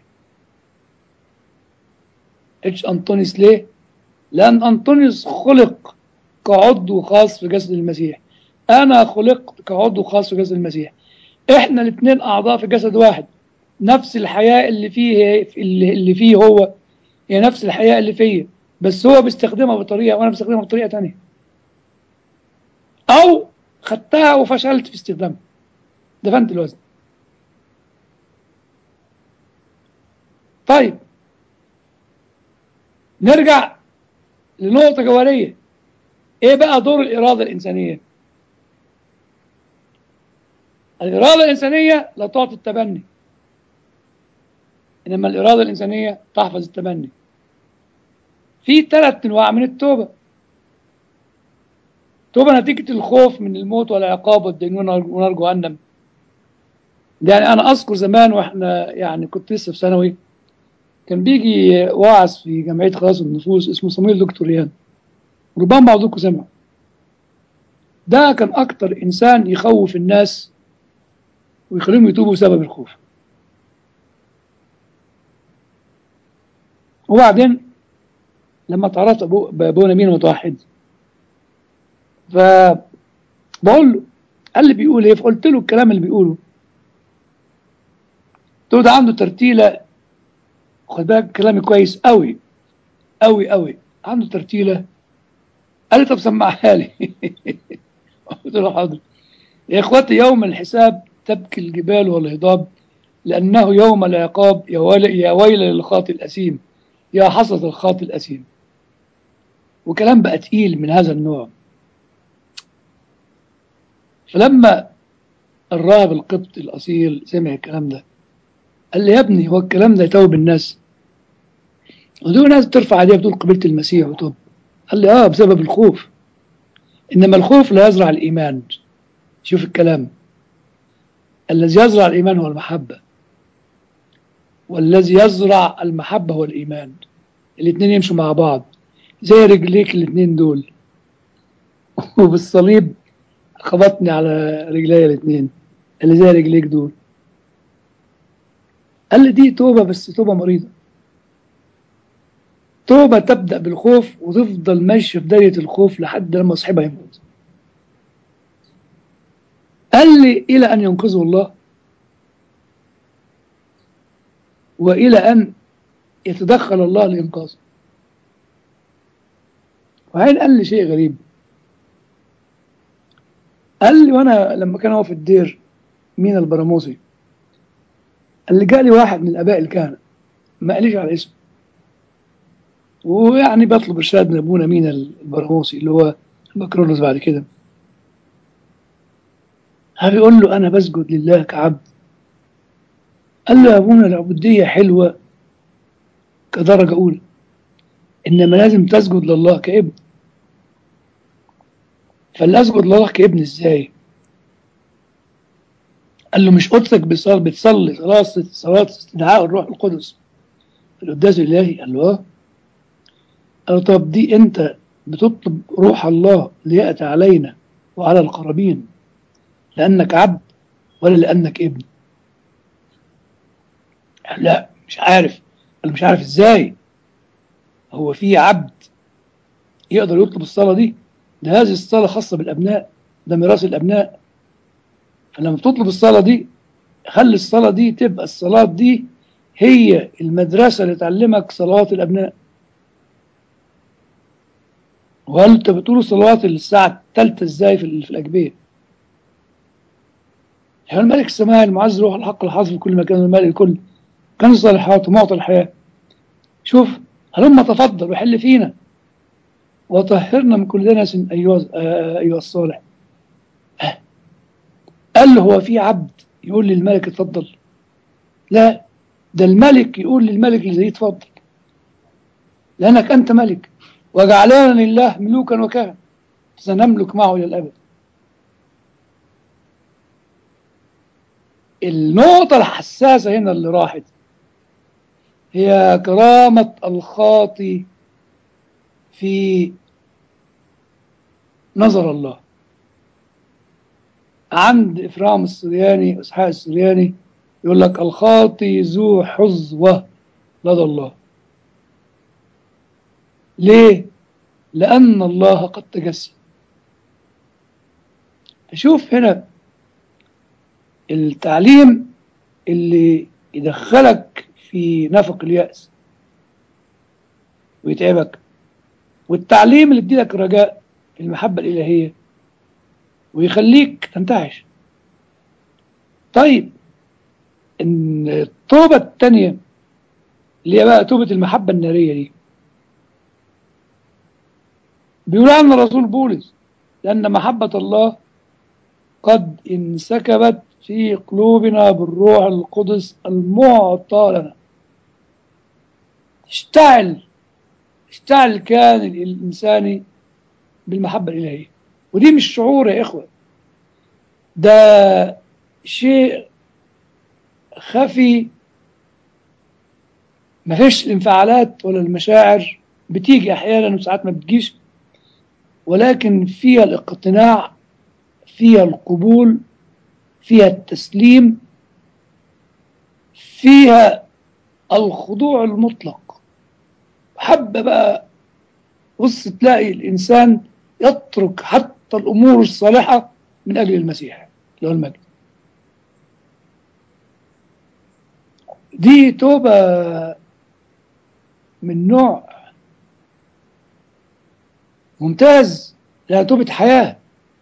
بقتش أنطونيوس ليه لأن أنطونيوس خلق كعضو خاص في جسد المسيح أنا خلقت كعضو خاص في جسد المسيح إحنا الاثنين أعضاء في جسد واحد نفس الحياة اللي فيه اللي اللي فيه هو هي نفس الحياة اللي فيا بس هو بيستخدمها بطريقة وأنا بستخدمها بطريقة تانية أو خدتها وفشلت في استخدامها دفنت الوزن طيب نرجع لنقطة جوهرية ايه بقى دور الإرادة الإنسانية الإرادة الإنسانية لا تعطي التبني إنما الإرادة الإنسانية تحفظ التبني في ثلاث أنواع من التوبة توبة نتيجة الخوف من الموت والعقاب والدينونة ونار جهنم يعني أنا أذكر زمان وإحنا يعني كنت لسه في ثانوي كان بيجي واعظ في جمعية خلاص النفوس اسمه صمويل دكتوريان ربما بعضكم سمع ده كان أكتر إنسان يخوف الناس ويخليهم يتوبوا بسبب الخوف وبعدين لما تعرفت أبو بابونا مين متوحد فبقول له قال لي بيقول ايه فقلت له الكلام اللي بيقوله قلت له ده عنده ترتيله خد بالك كلامي كويس قوي قوي قوي عنده ترتيله قال لي طب سمعها لي قلت له حاضر يا اخواتي يوم الحساب تبكي الجبال والهضاب لانه يوم العقاب يا ويل يا ويل للخاطئ الاثيم يا حسرة الخاطئ الاثيم وكلام بقى تقيل من هذا النوع فلما الراهب القبطي الاصيل سمع الكلام ده قال لي يا ابني هو الكلام ده يتوب الناس ودول ناس بترفع ايديها بتقول قبلت المسيح وتوب قال لي اه بسبب الخوف انما الخوف لا يزرع الايمان شوف الكلام الذي يزرع الايمان هو المحبه والذي يزرع المحبه هو الايمان الاثنين يمشوا مع بعض زي رجليك الاثنين دول وبالصليب خبطني على رجلي الاثنين اللي زي رجليك دول قال لي دي توبة بس توبة مريضة توبة تبدأ بالخوف وتفضل ماشية في دايرة الخوف لحد لما صاحبها يموت قال لي إلى أن ينقذه الله وإلى أن يتدخل الله لإنقاذه وهين قال لي شيء غريب قال لي وأنا لما كان هو في الدير مين البراموسي قال لي جالي واحد من الآباء الكهنة ما قاليش على اسمه ويعني بطلب إرشاد من أبونا مين البراموسي اللي هو بكرولوس بعد كده بيقول له أنا بسجد لله كعبد قال له يا أبونا العبودية حلوة كدرجة أولى إنما لازم تسجد لله كابن فاللي أسجد لله كابن إزاي؟ قال له مش قدسك بتصلي بتصلي خلاص صلاة استدعاء الروح القدس في القداس الإلهي قال له اه قال له طب دي أنت بتطلب روح الله ليأتي علينا وعلى القرابين لأنك عبد ولا لأنك ابن قال لا مش عارف قال مش عارف ازاي هو في عبد يقدر يطلب الصلاة دي ده هذه الصلاة خاصة بالأبناء ده ميراث الأبناء فلما تطلب الصلاة دي خلي الصلاة دي تبقى الصلاة دي هي المدرسة اللي تعلمك صلوات الأبناء وهل انت بتقول صلوات الساعة الثالثة ازاي في, في الأجبية يعني الملك السماء المعز روح الحق الحاصل في كل مكان الملك الكل كان الصالحات ومعطى الحياة شوف هلما تفضل وحل فينا وطهرنا من كل دنس أيها آه، أيها الصالح آه. قال له هو في عبد يقول للملك اتفضل لا ده الملك يقول للملك اللي زي اتفضل لأنك أنت ملك وجعلنا لله ملوكا وكهنة سنملك معه إلى الأبد النقطة الحساسة هنا اللي راحت هي كرامة الخاطي في نظر الله عند إفرام السرياني إسحاق السرياني يقول لك الخاطي ذو حظوة لدى الله ليه؟ لأن الله قد تجسد فشوف هنا التعليم اللي يدخلك في نفق اليأس ويتعبك والتعليم اللي يديلك رجاء في المحبة الإلهية ويخليك تنتعش طيب ان التوبة التانية اللي هي بقى توبة المحبة النارية دي بيقول عنها الرسول بولس لأن محبة الله قد انسكبت في قلوبنا بالروح القدس المعطى لنا اشتعل اشتعل الكيان الإنساني بالمحبة الإلهية ودي مش شعور يا إخوة ده شيء خفي ما فيش الانفعالات ولا المشاعر بتيجي أحيانا وساعات ما بتجيش ولكن فيها الاقتناع فيها القبول فيها التسليم فيها الخضوع المطلق حابة بقى بص تلاقي الإنسان يترك حتى الأمور الصالحة من أجل المسيح اللي هو المجد دي توبة من نوع ممتاز لها توبة حياة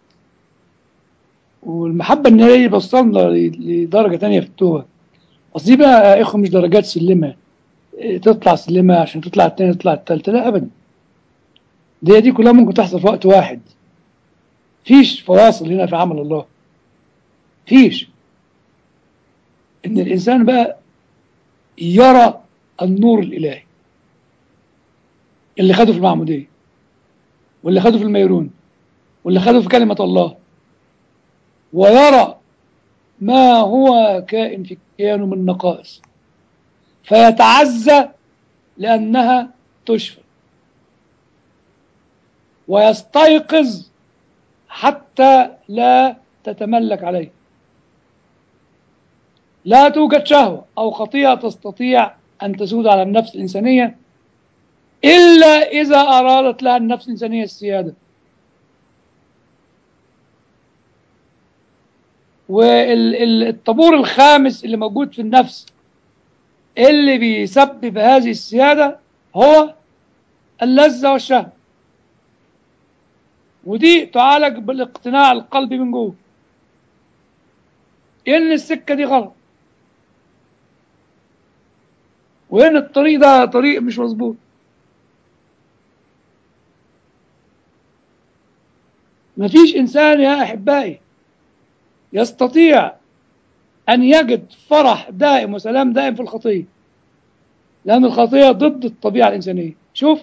والمحبة النارية بوصلنا لدرجة تانية في التوبة أصل دي بقى يا إخوة مش درجات سلمة إيه، تطلع سلمة عشان تطلع التانية تطلع التالتة لا أبدا دي دي كلها ممكن تحصل في وقت واحد فيش فواصل هنا في عمل الله فيش إن الإنسان بقى يرى النور الإلهي اللي خده في المعمودية واللي خده في الميرون واللي خده في كلمة الله ويرى ما هو كائن في كيانه من نقائص فيتعزى لأنها تشفى ويستيقظ حتى لا تتملك عليه لا توجد شهوة أو خطيئة تستطيع أن تسود على النفس الإنسانية إلا إذا أرادت لها النفس الإنسانية السيادة والطابور الخامس اللي موجود في النفس اللي بيسبب هذه السيادة هو اللذة والشهوة ودي تعالج بالاقتناع القلبي من جوه ان السكة دي غلط وان الطريق ده طريق مش مظبوط مفيش انسان يا احبائي يستطيع ان يجد فرح دائم وسلام دائم في الخطيه لان الخطيه ضد الطبيعه الانسانيه شوف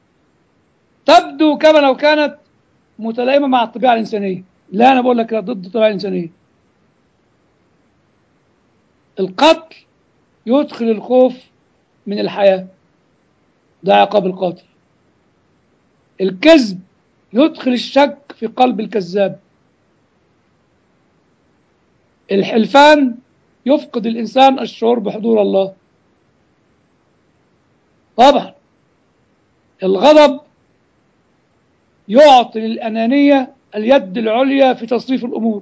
تبدو كما لو كانت متلائمه مع الطبيعه الانسانيه لا انا بقول لك لا ضد الطبيعه الانسانيه القتل يدخل الخوف من الحياه ده عقاب القاتل الكذب يدخل الشك في قلب الكذاب الحلفان يفقد الإنسان الشعور بحضور الله طبعا الغضب يعطي للأنانية اليد العليا في تصريف الأمور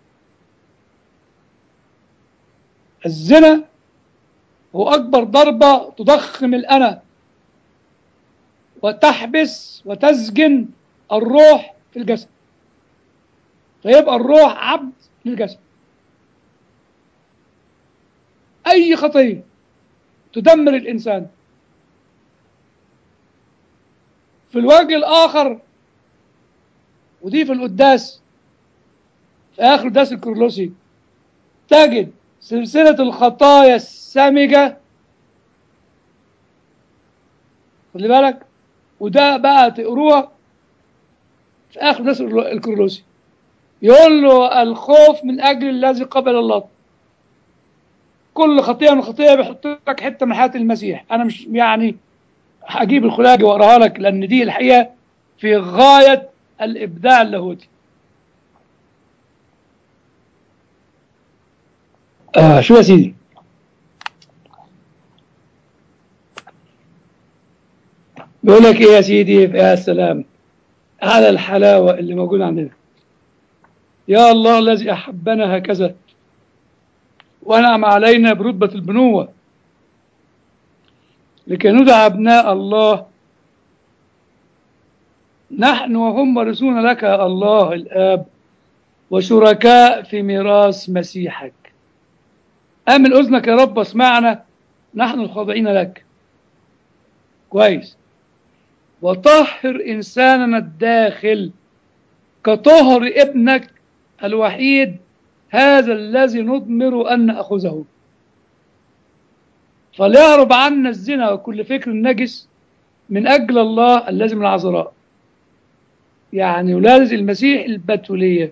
الزنا هو أكبر ضربة تضخم الأنا وتحبس وتسجن الروح في الجسد فيبقى الروح عبد للجسد أي خطية تدمر الإنسان في الوجه الآخر ودي في القداس في آخر القداس الكرلوسي تجد سلسلة الخطايا السامجة خلي بالك وده بقى تقروها في آخر القداس الكرلوسي يقول له الخوف من أجل الذي قبل الله كل خطيئة من خطيئة بيحط لك حتة من حياة المسيح أنا مش يعني هجيب الخلاجة وأقراها لك لأن دي الحقيقة في غاية الإبداع اللاهوتي آه شو يا سيدي بيقول لك ايه يا سيدي يا سلام على الحلاوة اللي موجودة عندنا يا الله الذي أحبنا هكذا ونعم علينا برتبة البنوة لكي ندعى أبناء الله نحن وهم ورثون لك الله الآب وشركاء في ميراث مسيحك أمن أذنك يا رب اسمعنا نحن الخاضعين لك كويس وطهر إنساننا الداخل كطهر ابنك الوحيد هذا الذي نضمر أن نأخذه فليهرب عنا الزنا وكل فكر نجس من أجل الله الذي من العذراء يعني ولادة المسيح البتولية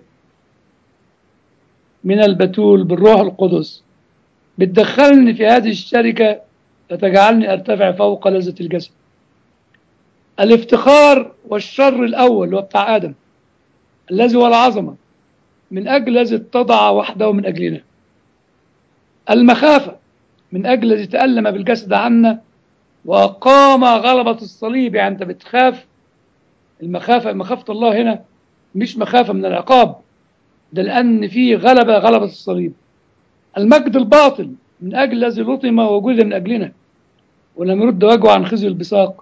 من البتول بالروح القدس بتدخلني في هذه الشركة وتجعلني أرتفع فوق لذة الجسد الافتخار والشر الأول هو بتاع آدم الذي هو العظمة من أجل الذي اتضع وحده من أجلنا المخافة من أجل الذي تألم بالجسد عنا وقام غلبة الصليب يعني أنت بتخاف المخافة مخافة الله هنا مش مخافة من العقاب ده لأن في غلبة غلبة الصليب المجد الباطل من أجل الذي لطم وجود من أجلنا ولم يرد وجهه عن خزي البساق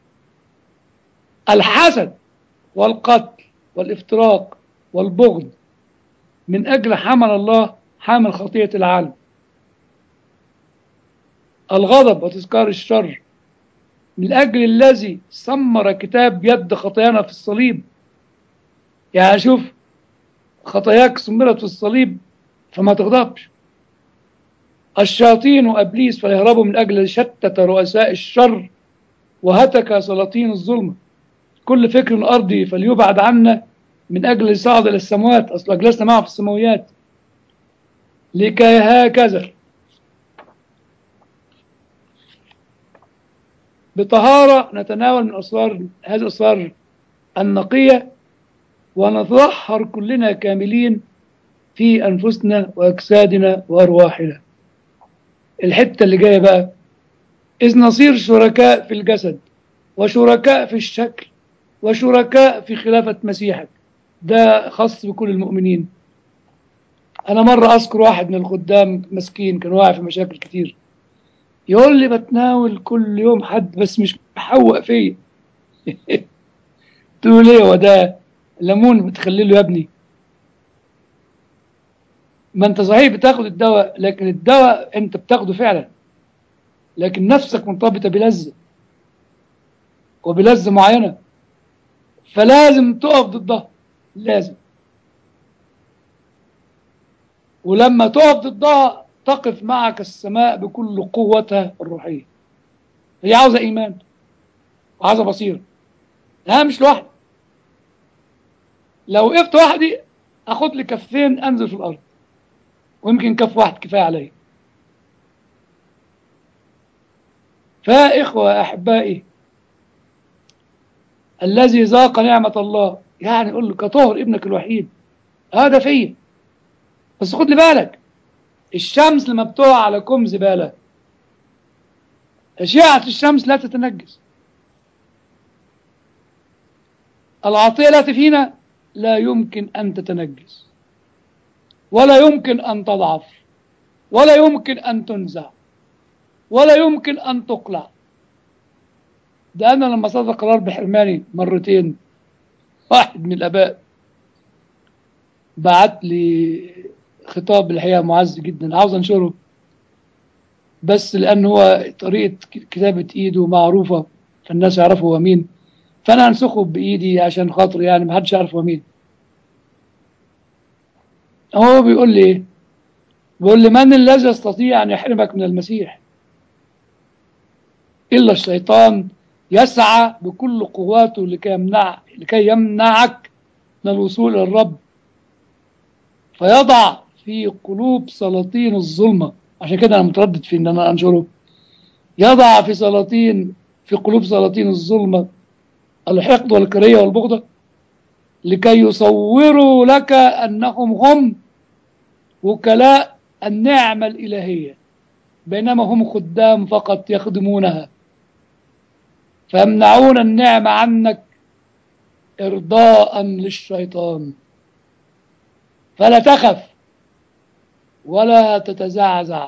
الحسد والقتل والافتراق والبغض من أجل حمل الله حامل خطية العالم الغضب وتذكار الشر من أجل الذي سمر كتاب يد خطايانا في الصليب يعني شوف خطاياك سمرت في الصليب فما تغضبش الشياطين وأبليس فيهربوا من أجل شتت رؤساء الشر وهتك سلاطين الظلمة كل فكر أرضي فليبعد عنا من أجل يصعد إلى السماوات أصل أجلسنا معه في السماويات لكي هكذا بطهارة نتناول من أسرار هذه الأسرار النقية ونتظهر كلنا كاملين في أنفسنا وأجسادنا وأرواحنا الحتة اللي جاية بقى إذ نصير شركاء في الجسد وشركاء في الشكل وشركاء في خلافة مسيحك ده خاص بكل المؤمنين أنا مرة أذكر واحد من الخدام مسكين كان واقع في مشاكل كتير يقول لي بتناول كل يوم حد بس مش محوق فيا قلت له ليه هو ده ليمون بتخلله يا ابني ما انت صحيح بتاخد الدواء لكن الدواء انت بتاخده فعلا لكن نفسك مرتبطه بلذه وبلذه معينه فلازم تقف ضدها لازم ولما تقف ضدها تقف معك السماء بكل قوتها الروحيه هي عاوزه ايمان وعاوزه بصيره لا مش لوحدي لو وقفت وحدي اخد لي كفين انزل في الارض ويمكن كف واحد كفايه عليا فإخوة أحبائي الذي ذاق نعمة الله يعني قول له كطهر ابنك الوحيد هذا فيا بس خد لي بالك الشمس لما بتقع على كم زبالة أشعة الشمس لا تتنجس العطية التي فينا لا يمكن أن تتنجس ولا يمكن أن تضعف ولا يمكن أن تنزع ولا يمكن أن تقلع ده أنا لما صدر قرار بحرماني مرتين واحد من الآباء بعت لي خطاب الحقيقة معز جدا عاوز أنشره بس لأن هو طريقة كتابة إيده معروفة فالناس يعرفوا هو مين فانا انسخه بايدي عشان خاطر يعني ما حدش يعرف هو مين هو بيقول لي ايه بيقول لي من الذي يستطيع ان يحرمك من المسيح الا الشيطان يسعى بكل قواته لكي يمنع لكي يمنعك من الوصول الى الرب فيضع في قلوب سلاطين الظلمه عشان كده انا متردد في ان انا انشره يضع في سلاطين في قلوب سلاطين الظلمه الحقد والكراهيه والبغضه لكي يصوروا لك انهم هم وكلاء النعمه الالهيه بينما هم خدام فقط يخدمونها فيمنعون النعمه عنك ارضاء للشيطان فلا تخف ولا تتزعزع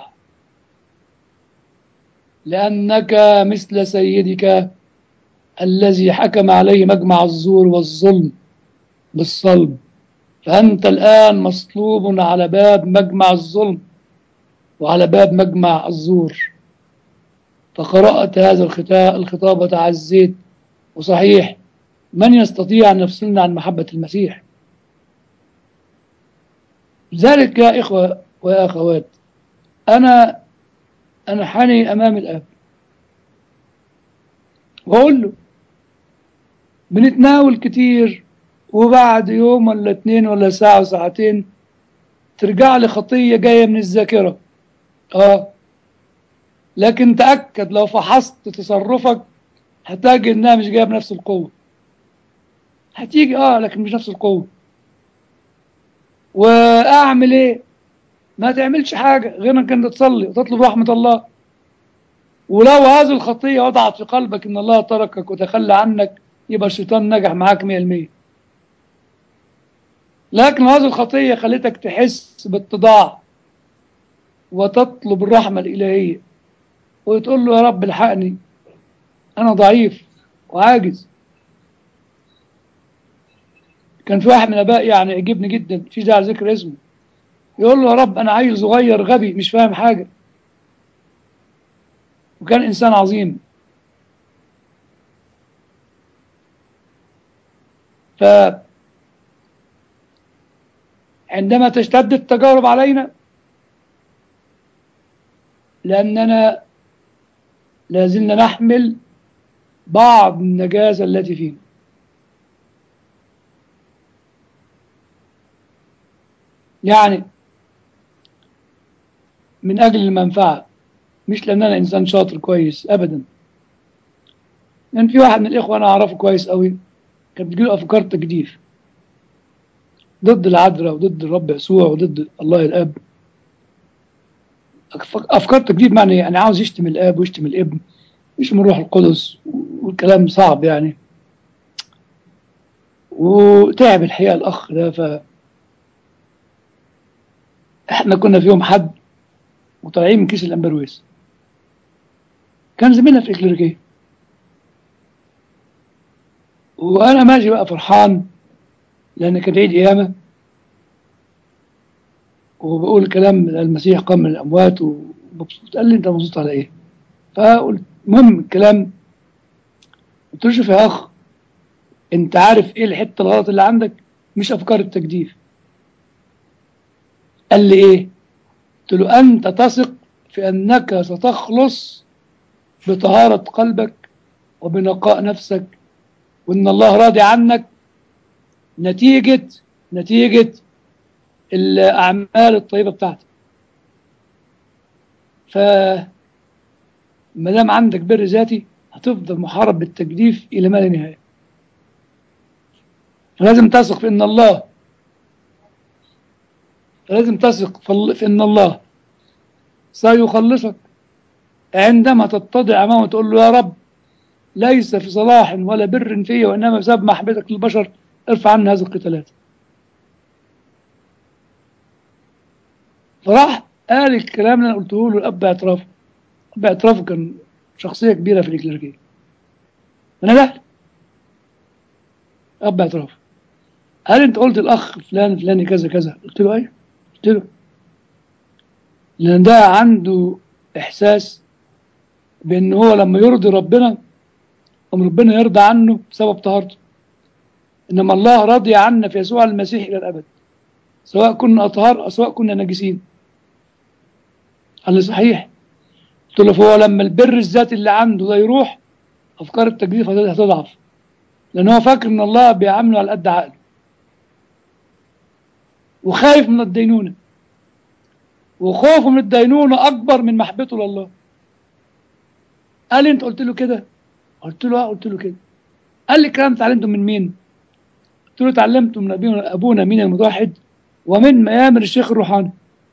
لأنك مثل سيدك الذي حكم عليه مجمع الزور والظلم بالصلب فأنت الآن مصلوب على باب مجمع الظلم وعلى باب مجمع الزور فقرأت هذا الخطاب الخطاب وتعزيت وصحيح من يستطيع أن يفصلنا عن محبة المسيح ذلك يا إخوة ويا أخوات أنا أنحني أمام الأب وأقول له بنتناول كتير وبعد يوم ولا اتنين ولا ساعة وساعتين ترجع لي خطية جاية من الذاكرة اه لكن تأكد لو فحصت تصرفك هتلاقي انها مش جاية بنفس القوة هتيجي اه لكن مش نفس القوة واعمل ايه ما تعملش حاجة غير انك انت تصلي وتطلب رحمة الله ولو هذه الخطية وضعت في قلبك ان الله تركك وتخلى عنك يبقى الشيطان نجح معاك 100% لكن هذه الخطية خلتك تحس باتضاع وتطلب الرحمة الإلهية وتقول له يا رب الحقني أنا ضعيف وعاجز كان في واحد من الآباء يعني يعجبني جدا في داعي ذكر اسمه يقول له يا رب أنا عيل صغير غبي مش فاهم حاجة وكان إنسان عظيم ف عندما تشتد التجارب علينا لأننا لازلنا نحمل بعض النجاسة التي فينا يعني من أجل المنفعة مش لأن أنا إنسان شاطر كويس أبدا لأن في واحد من الإخوة أنا أعرفه كويس قوي كانت بتجيله أفكار تجديف ضد العذراء وضد الرب يسوع وضد الله الاب افكار تجديد معنى يعني عاوز يشتم الاب ويشتم الابن يشتم الروح القدس والكلام صعب يعني وتعب الحقيقه الاخ ده ف احنا كنا في يوم حد وطالعين من كيس الامبرويس كان زميلنا في اكليريكيه وانا ماشي بقى فرحان لأن كان عيد قيامة وبقول كلام المسيح قام من الأموات ومبسوط قال لي أنت مبسوط على إيه؟ فقلت المهم الكلام قلت له شوف يا أخ أنت عارف إيه الحتة الغلط اللي عندك؟ مش أفكار التجديف قال لي إيه؟ قلت له أنت تثق في أنك ستخلص بطهارة قلبك وبنقاء نفسك وإن الله راضي عنك نتيجة نتيجة الأعمال الطيبة بتاعتك ف ما دام عندك بر ذاتي هتفضل محارب بالتجديف إلى ما لا نهاية فلازم تثق في إن الله لازم تثق في إن الله سيخلصك عندما تتضع أمامه وتقول له يا رب ليس في صلاح ولا بر في وإنما بسبب محبتك للبشر ارفع عنا هذه القتالات فراح قال الكلام اللي انا قلته له الاب اعتراف اب اعتراف كان شخصيه كبيره في الكليريكيه انا ده اب اعتراف قال انت قلت الاخ فلان فلاني كذا كذا قلت له ايوه قلت له لان ده عنده احساس بان هو لما يرضي ربنا أم ربنا يرضى عنه بسبب طهارته إنما الله رضي عنا في يسوع المسيح إلى الأبد سواء كنا أطهار أو سواء كنا نجسين قال لي صحيح قلت له فهو لما البر الذاتي اللي عنده ده يروح أفكار التجديد هتضعف لأن هو فاكر إن الله بيعامله على قد عقله وخايف من الدينونة وخوفه من الدينونة أكبر من محبته لله قال لي أنت قلت له كده قلت له اه قلت له كده قال لي الكلام اتعلمته من مين قلت له اتعلمته من أبينا أبونا مين المتوحد ومن ميامر الشيخ الروحاني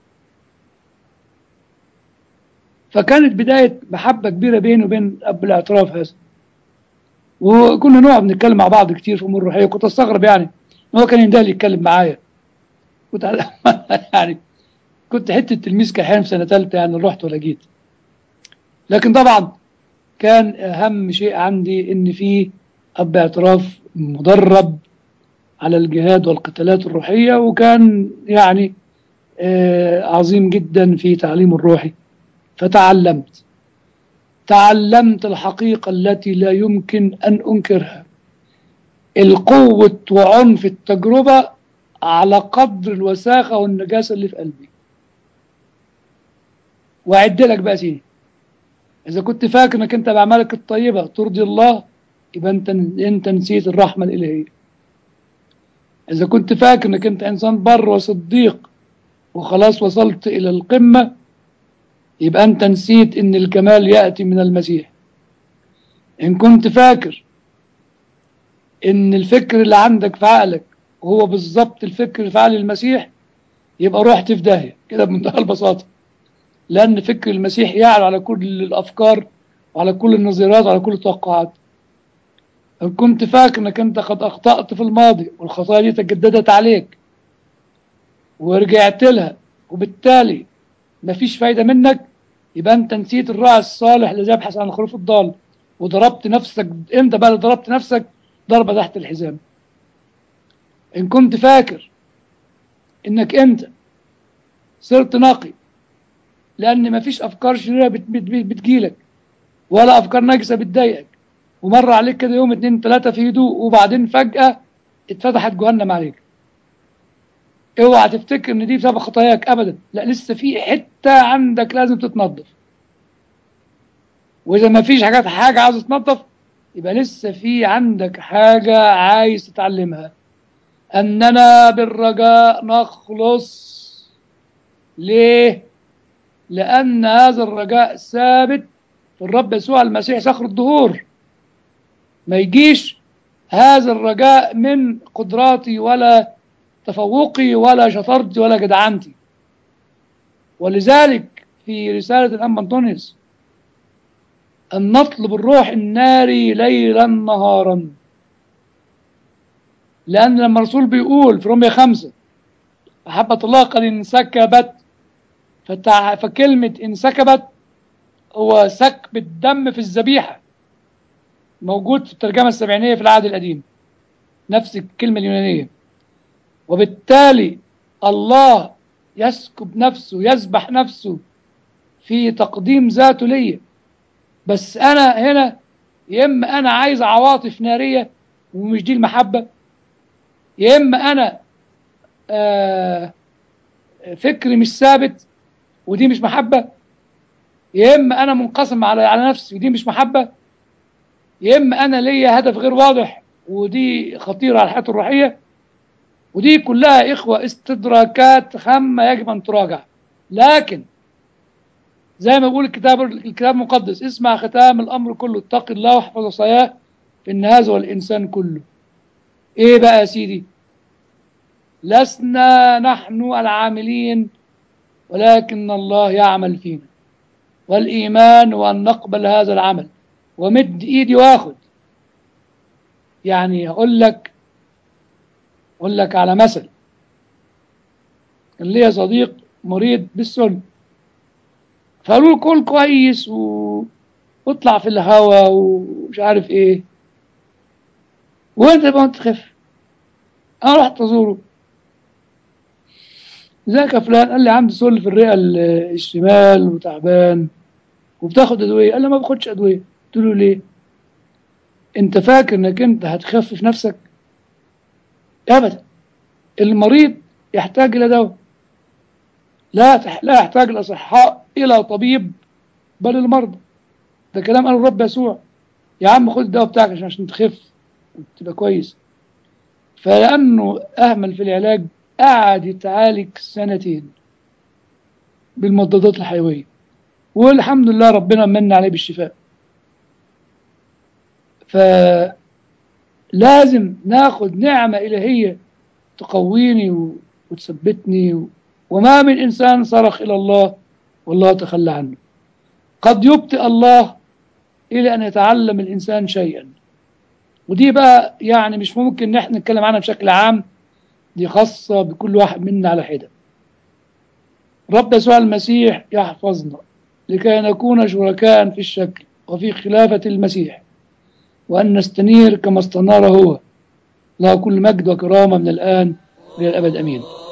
فكانت بداية محبة كبيرة بيني وبين أب الاعتراف هذا وكنا نقعد نتكلم مع بعض كتير في أمور روحية كنت أستغرب يعني هو كان يندهلي يتكلم معايا كنت يعني كنت حتة تلميذ كحيان في سنة ثالثة يعني رحت ولا جيت لكن طبعا كان أهم شيء عندي إن في أب اعتراف مدرب على الجهاد والقتالات الروحية وكان يعني آه عظيم جدا في تعليم الروحي فتعلمت تعلمت الحقيقة التي لا يمكن أن أنكرها القوة وعنف التجربة على قدر الوساخة والنجاسة اللي في قلبي وأعد لك بقى سيدي إذا كنت فاكر إنك أنت بأعمالك الطيبة ترضي الله يبقى أنت أنت نسيت الرحمة الإلهية إذا كنت فاكر إنك أنت إنسان بر وصديق وخلاص وصلت إلى القمة يبقى أنت نسيت إن الكمال يأتي من المسيح إن كنت فاكر إن الفكر اللي عندك في عقلك وهو بالظبط الفكر اللي في عقل المسيح يبقى رحت في داهية كده بمنتهى البساطة لأن فكر المسيح يعلو على كل الأفكار وعلى كل النظريات وعلى كل التوقعات إن كنت فاكر إنك أنت قد أخطأت في الماضي والخطايا دي تجددت عليك ورجعت لها وبالتالي مفيش فايدة منك يبقى أنت نسيت الراعي الصالح اللي يبحث عن الخروف الضال وضربت نفسك أنت بقى اللي ضربت نفسك ضربة تحت الحزام إن كنت فاكر إنك أنت صرت نقي لأن مفيش أفكار شريرة بت بت بتجيلك ولا أفكار نجسة بتضايقك ومر عليك كده يوم اتنين تلاتة في هدوء وبعدين فجأة اتفتحت جهنم عليك اوعى تفتكر ان دي بسبب خطاياك ابدا لا لسه في حته عندك لازم تتنظف واذا ما فيش حاجات حاجه عاوز تتنظف يبقى لسه في عندك حاجه عايز تتعلمها اننا بالرجاء نخلص ليه لان هذا الرجاء ثابت في الرب يسوع المسيح صخر الدهور ما يجيش هذا الرجاء من قدراتي ولا تفوقي ولا شطرتي ولا جدعنتي ولذلك في رسالة الأم أنطونيوس أن نطلب الروح الناري ليلا نهارا لأن لما الرسول بيقول في رومية خمسة محبة الله قد انسكبت فتع... فكلمة انسكبت هو سكب الدم في الذبيحة موجود في الترجمة السبعينية في العهد القديم نفس الكلمة اليونانية وبالتالي الله يسكب نفسه يذبح نفسه في تقديم ذاته ليا بس انا هنا يا اما انا عايز عواطف ناريه ومش دي المحبه يا اما انا آه فكري مش ثابت ودي مش محبه يا اما انا منقسم على على نفسي ودي مش محبه يا اما انا ليا هدف غير واضح ودي خطيره على الحياه الروحيه ودي كلها إخوة استدراكات خامة يجب أن تراجع لكن زي ما بيقول الكتاب الكتاب المقدس اسمع ختام الأمر كله اتق الله واحفظ وصاياه إن هذا هو الإنسان كله إيه بقى يا سيدي لسنا نحن العاملين ولكن الله يعمل فينا والإيمان هو أن نقبل هذا العمل ومد إيدي وآخد يعني أقول لك أقول لك على مثل كان ليا صديق مريض بالسل فقالوا له كل كويس و... واطلع في الهوا ومش عارف ايه وانت بقى تخف انا رحت ازوره ازيك يا فلان قال لي عندي سل في الرئه الشمال وتعبان وبتاخد ادويه قال لي ما باخدش ادويه قلت له ليه انت فاكر انك انت هتخفف نفسك ابدا المريض يحتاج الى دواء لا تح- لا يحتاج الاصحاء الى طبيب بل المرضى ده كلام قال الرب يسوع يا عم خد الدواء بتاعك عشان عشان تخف وتبقى كويس فلانه اهمل في العلاج قعد يتعالج سنتين بالمضادات الحيويه والحمد لله ربنا من عليه بالشفاء فلازم ناخد نعمة إلهية تقويني و- وتثبتني و- وما من إنسان صرخ إلى الله والله تخلى عنه قد يبطئ الله إلى أن يتعلم الإنسان شيئا ودي بقى يعني مش ممكن نحن نتكلم عنها بشكل عام دي خاصة بكل واحد منا على حدة رب يسوع المسيح يحفظنا لكي نكون شركاء في الشكل وفي خلافة المسيح وأن نستنير كما استنار هو له كل مجد وكرامة من الآن إلى الأبد أمين